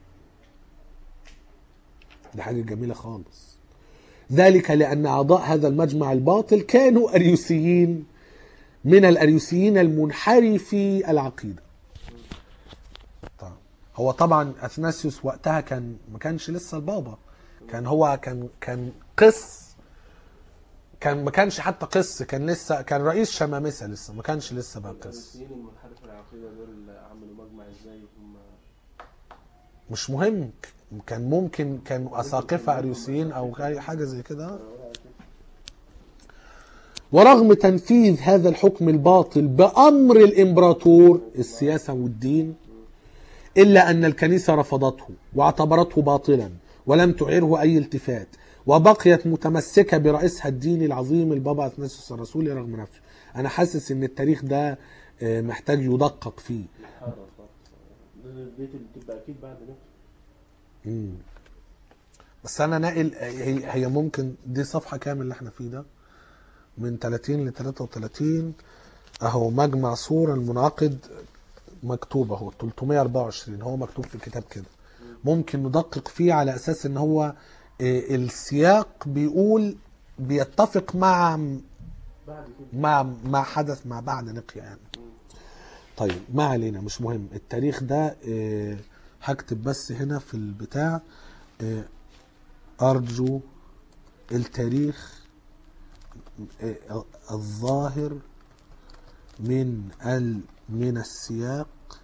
دي حاجه جميله خالص ذلك لان اعضاء هذا المجمع الباطل كانوا اريوسيين من الاريوسيين المنحرفي العقيده طيب. هو طبعا اثناسيوس وقتها كان ما كانش لسه البابا كان هو كان كان قس كان ما كانش حتى قس كان لسه كان رئيس شمامسه لسه ما كانش لسه بقى قس المسيحيين المنحرفة العقيدة دول عملوا مجمع ازاي هم مش مهم كان ممكن كانوا اساقفه اريوسيين او أي حاجه زي كده ورغم تنفيذ هذا الحكم الباطل بامر الامبراطور السياسه والدين الا ان الكنيسه رفضته واعتبرته باطلا ولم تعره اي التفات وبقيت متمسكه برئيسها الديني العظيم البابا اثناسيوس الرسولي رغم نفسه انا حاسس ان التاريخ ده آه، محتاج يدقق فيه حارة ده البيت اللي بتبقى اكيد بعد نقل مم. بس انا ناقل هي هي ممكن دي صفحه كامل اللي احنا فيه ده من 30 ل 33 اهو مجمع صورة المنعقد مكتوب اهو 324 هو مكتوب في الكتاب كده ممكن ندقق فيه على اساس ان هو آه، السياق بيقول بيتفق مع بعد كده مع ما حدث ما بعد نقيا يعني طيب ما علينا مش مهم التاريخ ده آه، هكتب بس هنا في البتاع آه، أرجو التاريخ آه، الظاهر من ال من السياق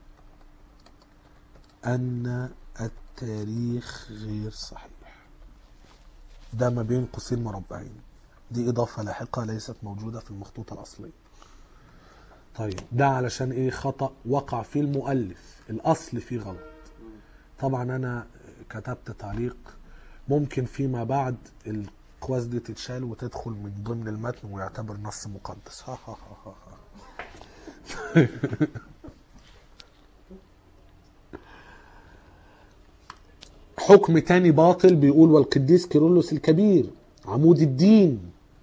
أن التاريخ غير صحيح ده ما بين قوسين مربعين دي إضافة لاحقة ليست موجودة في المخطوطة الأصلية طيب ده علشان ايه خطأ وقع فيه المؤلف الاصل فيه غلط طبعا انا كتبت تعليق ممكن فيما بعد القواس دي تتشال وتدخل من ضمن المتن ويعتبر نص مقدس ها ها ها ها ها. حكم تاني باطل بيقول والقديس كيرلس الكبير عمود الدين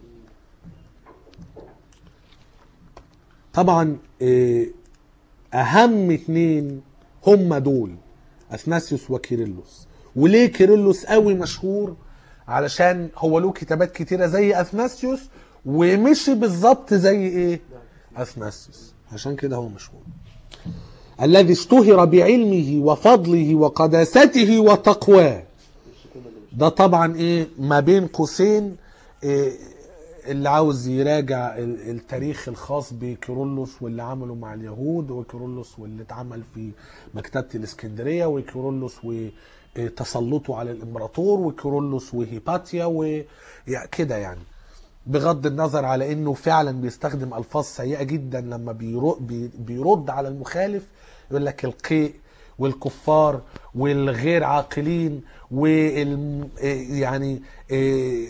طبعا إيه، اهم اتنين هم دول اثناسيوس وكيرلس وليه كيرلس قوي مشهور علشان هو له كتابات كتيرة زي اثناسيوس ومشي بالظبط زي ايه اثناسيوس عشان كده هو مشهور الذي اشتهر بعلمه وفضله وقداسته وتقواه ده طبعا ايه ما بين قوسين إيه اللي عاوز يراجع ال- التاريخ الخاص بكيرلس واللي عمله مع اليهود وكيرلس واللي اتعمل في مكتبة الاسكندرية وكيرلس وتسلطه على الامبراطور وكيرلس وهيباتيا وكده يعني بغض النظر على انه فعلا بيستخدم الفاظ سيئه جدا لما بيرو- بي- بيرد على المخالف يقول لك القيء والكفار والغير عاقلين وال يعني إيه،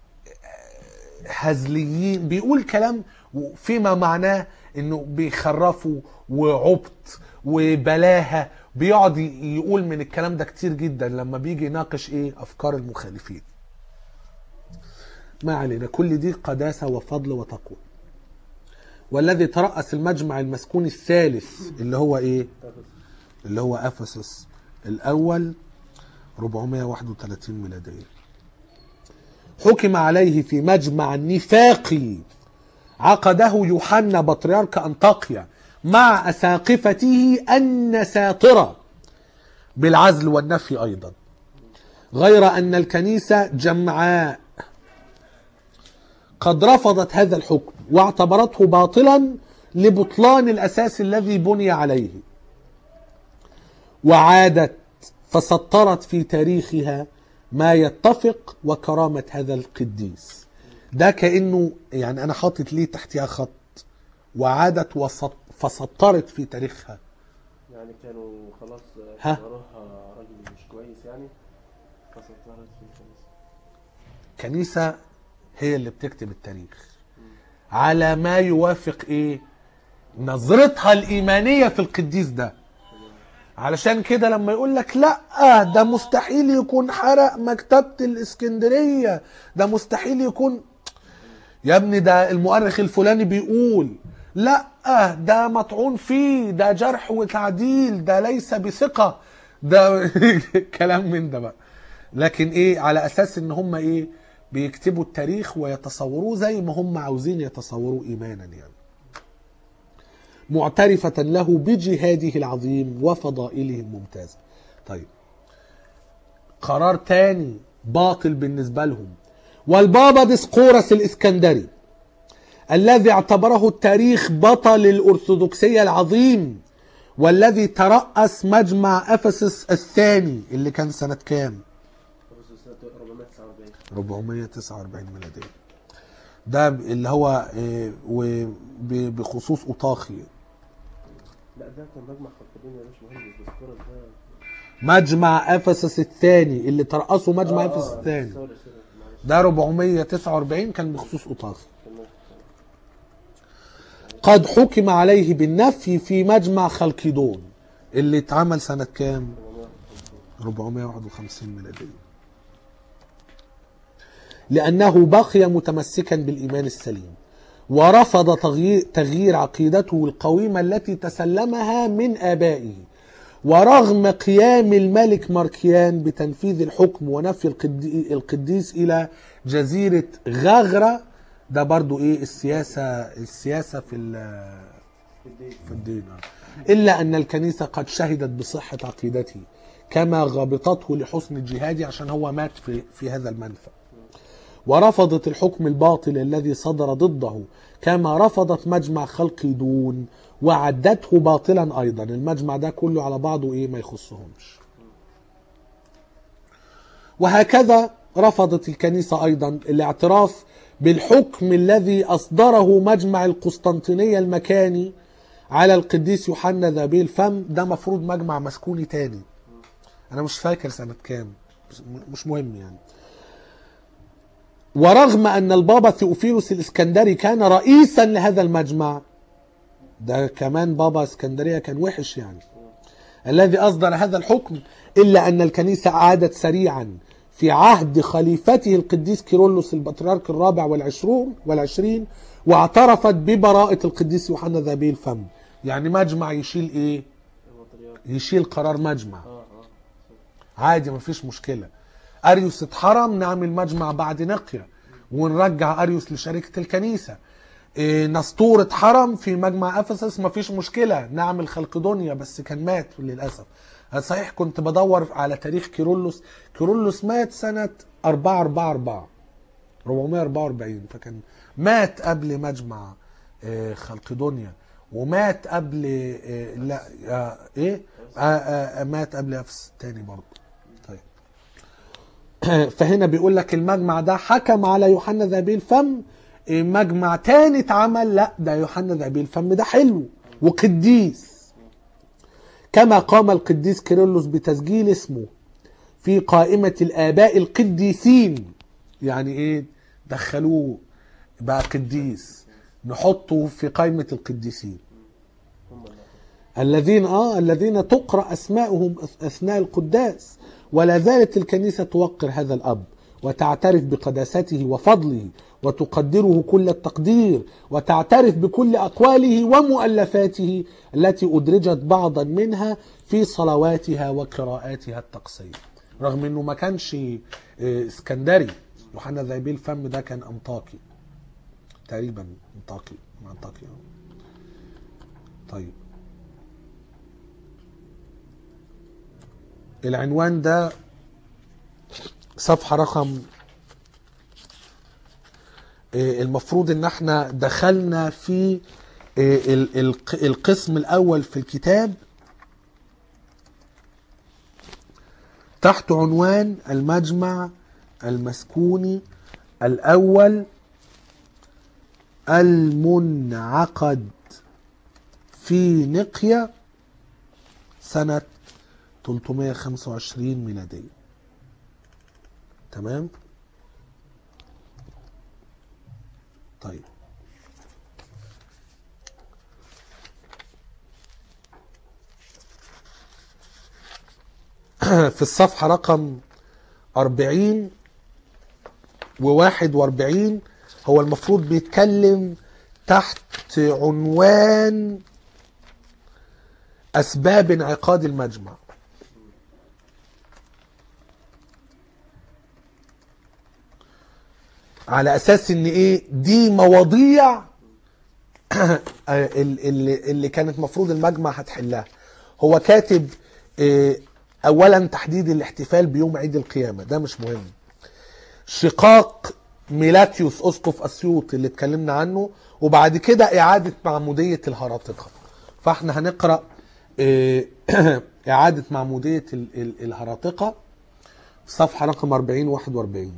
هزليين بيقول كلام فيما معناه انه بيخرفوا وعبط وبلاهه بيقعد يقول من الكلام ده كتير جدا لما بيجي يناقش ايه افكار المخالفين ما علينا كل دي قداسه وفضل وتقوى والذي ترأس المجمع المسكون الثالث اللي هو ايه اللي هو افسس الاول 431 ميلاديه حكم عليه في مجمع النفاقي عقده يوحنا بطريرك أنطاكيا مع أساقفته النساطرة بالعزل والنفي أيضا غير أن الكنيسة جمعاء قد رفضت هذا الحكم واعتبرته باطلا لبطلان الأساس الذي بني عليه وعادت فسطرت في تاريخها ما يتفق وكرامة هذا القديس ده كأنه يعني أنا حاطط ليه تحتها خط وعادت وسط فسطرت في تاريخها يعني كانوا خلاص ها؟ اعتبروها راجل مش كويس يعني فسطرت في الكنيسة كنيسة هي اللي بتكتب التاريخ على ما يوافق ايه نظرتها الإيمانية في القديس ده علشان كده لما يقول لك لا ده مستحيل يكون حرق مكتبة الإسكندرية ده مستحيل يكون يا ابني ده المؤرخ الفلاني بيقول لا ده مطعون فيه ده جرح وتعديل ده ليس بثقة ده كلام من ده بقى لكن ايه على اساس ان هم ايه بيكتبوا التاريخ ويتصوروه زي ما هم عاوزين يتصوروه ايمانا يعني معترفة له بجهاده العظيم وفضائله الممتازة طيب قرار تاني باطل بالنسبة لهم والبابا ديسقورس الإسكندري الذي اعتبره التاريخ بطل الأرثوذكسية العظيم والذي ترأس مجمع أفسس الثاني اللي كان سنة كام؟ بس سنة 449 449 ميلادية ده اللي هو آه، وب- بخصوص أوطاخي لا ده كان مجمع خطابين يا باشمهندس ديسكورس ده مجمع افسس الثاني اللي ترأسه مجمع آه، افسس آه، الثاني سوري سوري معلش ده 449 كان بخصوص أوطاخي كان- قد حكم عليه بالنفي في مجمع خلقيدون اللي اتعمل سنة كام 451 ميلادية لأنه بقي متمسكا بالإيمان السليم ورفض تغيير, تغيير عقيدته القويمة التي تسلمها من آبائه ورغم قيام الملك ماركيان بتنفيذ الحكم ونفي القدي- القديس إلى جزيرة غاغرة ده برضو إيه السياسة السياسة في ال- في الدين في الدين آه. إلا أن الكنيسة قد شهدت بصحة عقيدته كما غبطته لحسن الجهاد عشان هو مات في, في هذا المنفى ورفضت الحكم الباطل الذي صدر ضده كما رفضت مجمع خلقيدون وعدته باطلا أيضا المجمع ده كله على بعضه إيه ما يخصهمش وهكذا رفضت الكنيسة أيضا الاعتراف بالحكم الذي أصدره مجمع القسطنطينية المكاني على القديس يوحنا ذبي الفم ده مفروض مجمع مسكوني تاني انا مش فاكر سنة كام بس م- مش مهم يعني ورغم ان البابا ثيوفيلوس الاسكندري كان رئيسا لهذا المجمع ده كمان بابا اسكندرية كان وحش يعني الذي أصدر هذا الحكم إلا أن الكنيسة عادت سريعا في عهد خليفته القديس كيرلس البطريرك الرابع والعشرون والعشرين واعترفت ببراءة القديس يوحنا ذبي الفم يعني مجمع يشيل ايه البطريرك يشيل قرار مجمع اه اه عادي مفيش مشكلة أريوس اتحرم نعمل مجمع بعد نقيا ونرجع أريوس لشركة الكنيسة إيه، نسطور اتحرم في مجمع أفسس مفيش مشكلة نعمل خلقدونيا بس كان مات للأسف أنا صحيح كنت بدور على تاريخ كيرلس كيرلس مات سنة 444 444 فكان مات قبل مجمع آه، خلقدونيا ومات قبل آه، لا آه، ايه آه، آه، آه، مات قبل افس تاني برضه طيب فهنا بيقول لك المجمع ده حكم على يوحنا ذهبي الفم إيه، مجمع تاني اتعمل لا ده يوحنا ذهبي الفم ده حلو وقديس كما قام القديس كيرلس بتسجيل اسمه في قائمة الآباء القديسين يعني إيه دخلوه بقى قديس نحطه في قائمة القديسين هم اللي الذين اه الذين تقرا اسماؤهم أث- اثناء القداس ولا زالت الكنيسه توقر هذا الاب وتعترف بقداسته وفضله وتقدره كل التقدير وتعترف بكل اقواله ومؤلفاته التي ادرجت بعضا منها في صلواتها وقراءاتها الطقسيه رغم انه ما كانش آه، اسكندري يوحنا ذايبي الفم ده كان انطاكي تقريبا انطاكي انطاكي آه. طيب العنوان ده صفحة رقم آه، المفروض ان احنا دخلنا في آه، ال- ال- القسم الاول في الكتاب تحت عنوان المجمع المسكوني الاول المنعقد في نقيا سنة 325 ميلادية تمام طيب في الصفحة رقم 40 و41 هو المفروض بيتكلم تحت عنوان أسباب انعقاد المجمع على اساس ان ايه دي مواضيع اللي, اللي كانت مفروض المجمع هتحلها هو كاتب إيه، اولا تحديد الاحتفال بيوم عيد القيامه ده مش مهم شقاق ميلاتيوس اسقف اسيوط اللي اتكلمنا عنه وبعد كده اعاده معموديه الهراطقه فاحنا هنقرا إيه، اعاده معموديه ال- ال- الهراطقه صفحه رقم 40 41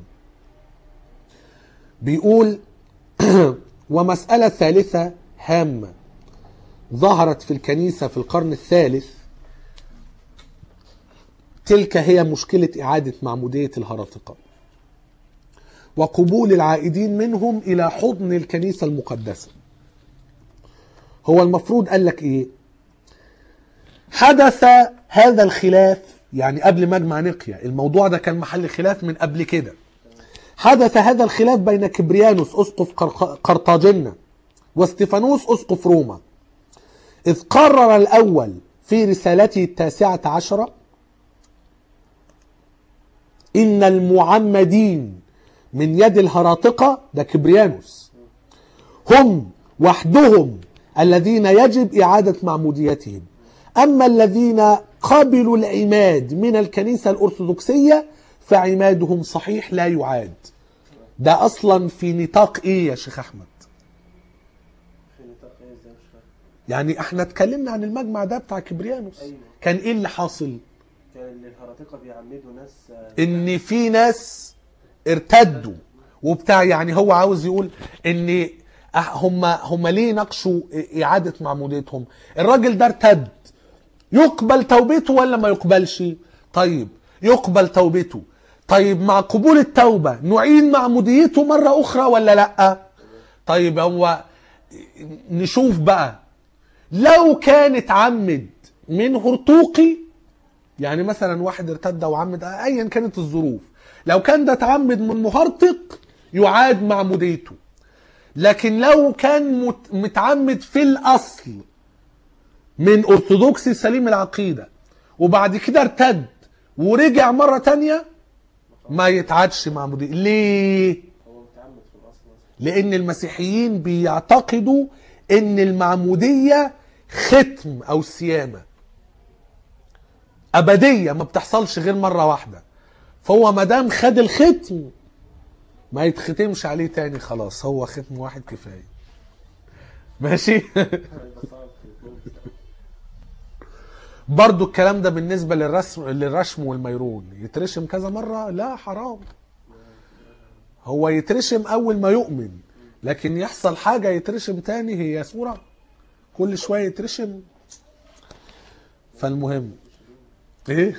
بيقول ومسألة ثالثة هامة ظهرت في الكنيسة في القرن الثالث تلك هي مشكلة إعادة معمودية الهرطقة وقبول العائدين منهم إلى حضن الكنيسة المقدسة هو المفروض قال لك إيه حدث هذا الخلاف يعني قبل مجمع نقيا الموضوع ده كان محل خلاف من قبل كده حدث هذا الخلاف بين كبريانوس أسقف قرق- قرطاجنة واستفانوس أسقف روما إذ قرر الأول في رسالته التاسعة عشرة إن المعمدين من يد الهراطقة ده كبريانوس هم وحدهم الذين يجب إعادة معموديتهم أما الذين قبلوا العماد من الكنيسة الأرثوذكسية فعمادهم صحيح لا يعاد ده أصلا في نطاق إيه يا شيخ أحمد في نطاق ايه ازاي مش فاهم يعني احنا اتكلمنا عن المجمع ده بتاع كبريانوس أيوة. كان ايه اللي حاصل كان اللي الهراطقه بيعمدوا ناس آه، ان في ناس ارتدوا وبتاع يعني هو عاوز يقول ان أح- هم هم ليه ناقشوا اعاده معموديتهم الراجل ده ارتد يقبل توبته ولا ما يقبلش طيب يقبل توبته طيب مع قبول التوبه نعيد معموديته مره اخرى ولا لا طيب هو نشوف بقى لو كان اتعمد من هرطوقي يعني مثلا واحد ارتد وعمد ايا كانت الظروف لو كان ده اتعمد من مهرطق يعاد معموديته لكن لو كان مت- متعمد في الاصل من ارثوذكسي سليم العقيده وبعد كده ارتد ورجع مره تانية ما يتعادش معمودية ليه هو متعمد في الاصل اصلا لان المسيحيين بيعتقدوا ان المعموديه ختم او سيامه ابديه ما بتحصلش غير مره واحده فهو ما دام خد الختم ما يتختمش عليه تاني خلاص هو ختم واحد كفايه ماشي هيبقى صعب في الكون. برضو الكلام ده بالنسبه للرسم للرشم والميرون يترشم كذا مره لا حرام هو يترشم اول ما يؤمن لكن يحصل حاجه يترشم تاني هي صوره كل شويه يترشم فالمهم ايه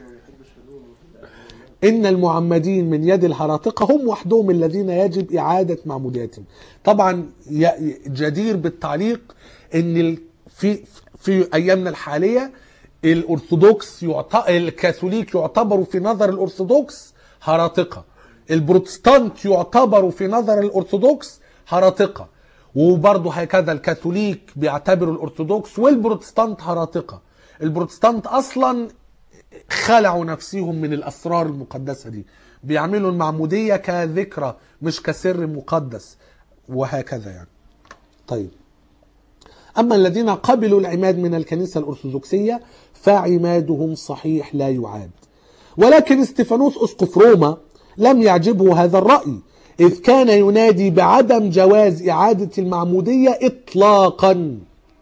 إن المعمدين من يد الهراطقة هم وحدهم الذين يجب إعادة معموديتهم طبعا ي- جدير بالتعليق أن ال- في في أيامنا الحالية الأرثوذكس يعت... الكاثوليك يعتبروا في نظر الأرثوذكس هراطقة البروتستانت يعتبروا في نظر الأرثوذكس هراطقة وبرضه هكذا الكاثوليك بيعتبروا الأرثوذكس والبروتستانت هراطقة البروتستانت أصلا خلعوا نفسهم من الاسرار المقدسه دي بيعملوا المعموديه كذكرى مش كسر مقدس وهكذا يعني طيب اما الذين قبلوا العماد من الكنيسه الارثوذكسيه فعمادهم صحيح لا يعاد ولكن استفانوس اسقف روما لم يعجبه هذا الراي اذ كان ينادي بعدم جواز اعاده المعموديه اطلاقا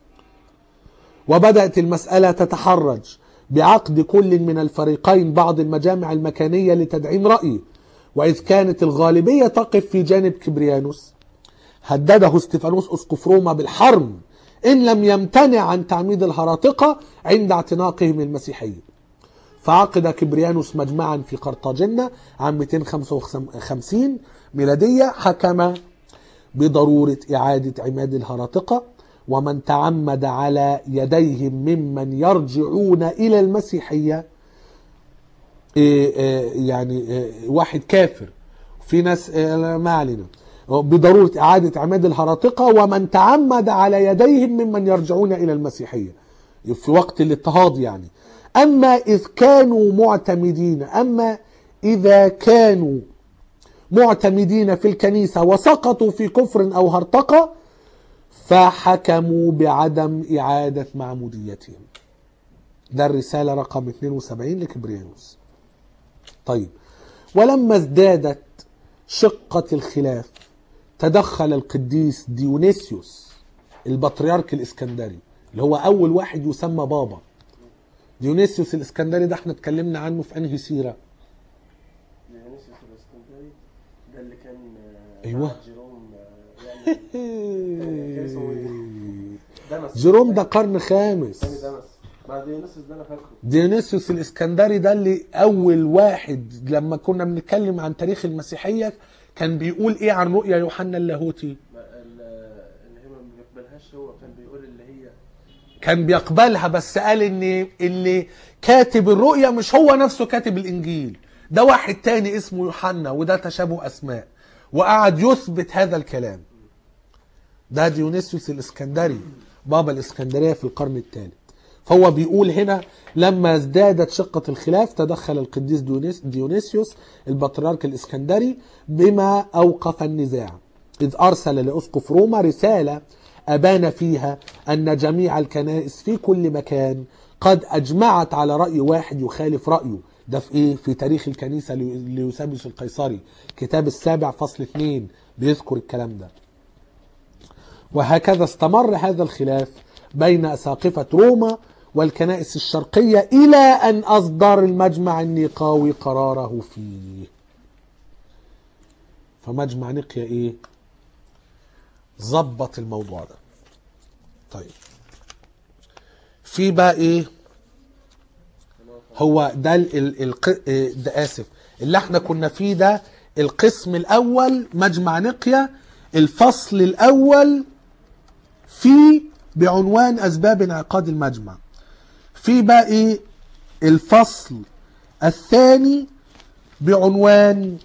وبدأت المسألة تتحرج بعقد كل من الفريقين بعض المجامع المكانية لتدعيم رأيه وإذ كانت الغالبية تقف في جانب كبريانوس هدده استفانوس أسقف روما بالحرم إن لم يمتنع عن تعميد الهراطقة عند اعتناقهم المسيحية فعقد كبريانوس مجمعا في قرطاجنة عام 255 ميلادية حكم بضرورة إعادة عماد الهراطقة ومن تعمد على يديهم ممن يرجعون إلى المسيحية إيه إيه يعني إيه واحد كافر في ناس إيه ما علينا بضرورة إعادة عماد الهراطقة ومن تعمد على يديهم ممن يرجعون إلى المسيحية في وقت الاضطهاد يعني أما إذ كانوا معتمدين أما إذا كانوا معتمدين في الكنيسة وسقطوا في كفر أو هرطقة فحكموا بعدم إعادة معموديتهم ده الرسالة رقم 72 لكبريانوس طيب ولما ازدادت شقة الخلاف تدخل القديس ديونيسيوس البطريرك الإسكندري اللي هو أول واحد يسمى بابا ديونيسيوس الإسكندري ده احنا اتكلمنا عنه في أنهي سيرة ديونيسيوس الاسكندري ده اللي كان آه، أيوة. مع جيروم آه، يعني كان اسمه ايه؟ دمس جيروم ده قرن خامس تاني دمس مع ديونيسيوس ده انا فاكره ديونيسيوس الاسكندري ده اللي اول واحد لما كنا بنتكلم عن تاريخ المسيحيه كان بيقول ايه عن رؤيا يوحنا اللاهوتي ما- ال- اللي هي ما بيقبلهاش هو كان بيقول اللي هي كان بيقبلها بس قال ان اللي كاتب الرؤيا مش هو نفسه كاتب الانجيل ده واحد تاني اسمه يوحنا وده تشابه اسماء وقعد يثبت هذا الكلام ده ديونيسيوس الاسكندري بابا الاسكندريه في القرن الثالث فهو بيقول هنا لما ازدادت شقة الخلاف تدخل القديس ديونيس ديونيسيوس البطريرك الاسكندري بما اوقف النزاع اذ ارسل لاسقف روما رسالة ابان فيها ان جميع الكنائس في كل مكان قد اجمعت على راي واحد يخالف رايه ده في ايه في تاريخ الكنيسه لي- ليوسابيوس القيصري كتاب السابع فصل اثنين بيذكر الكلام ده وهكذا استمر هذا الخلاف بين أساقفة روما والكنائس الشرقية إلى أن أصدر المجمع النيقاوي قراره فيه فمجمع نقيا إيه ظبط الموضوع ده طيب في بقى ايه هو ده ال ال الق- آه، ده اسف اللي احنا كنا فيه ده القسم الاول مجمع نقيا الفصل الاول في بعنوان اسباب انعقاد المجمع في بقى ايه الفصل الثاني بعنوان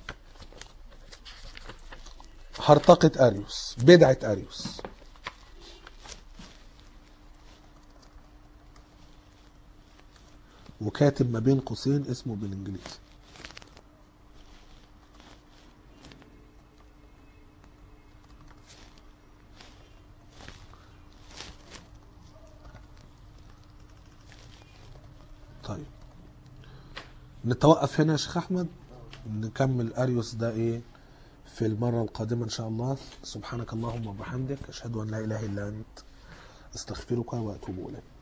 هرطقة أريوس بدعة أريوس وكاتب ما بين قوسين اسمه بالانجليزي طيب نتوقف هنا يا شيخ احمد نكمل اريوس ده ايه في المرة القادمة ان شاء الله سبحانك اللهم وبحمدك اشهد ان لا اله الا انت استغفرك واتوب اليك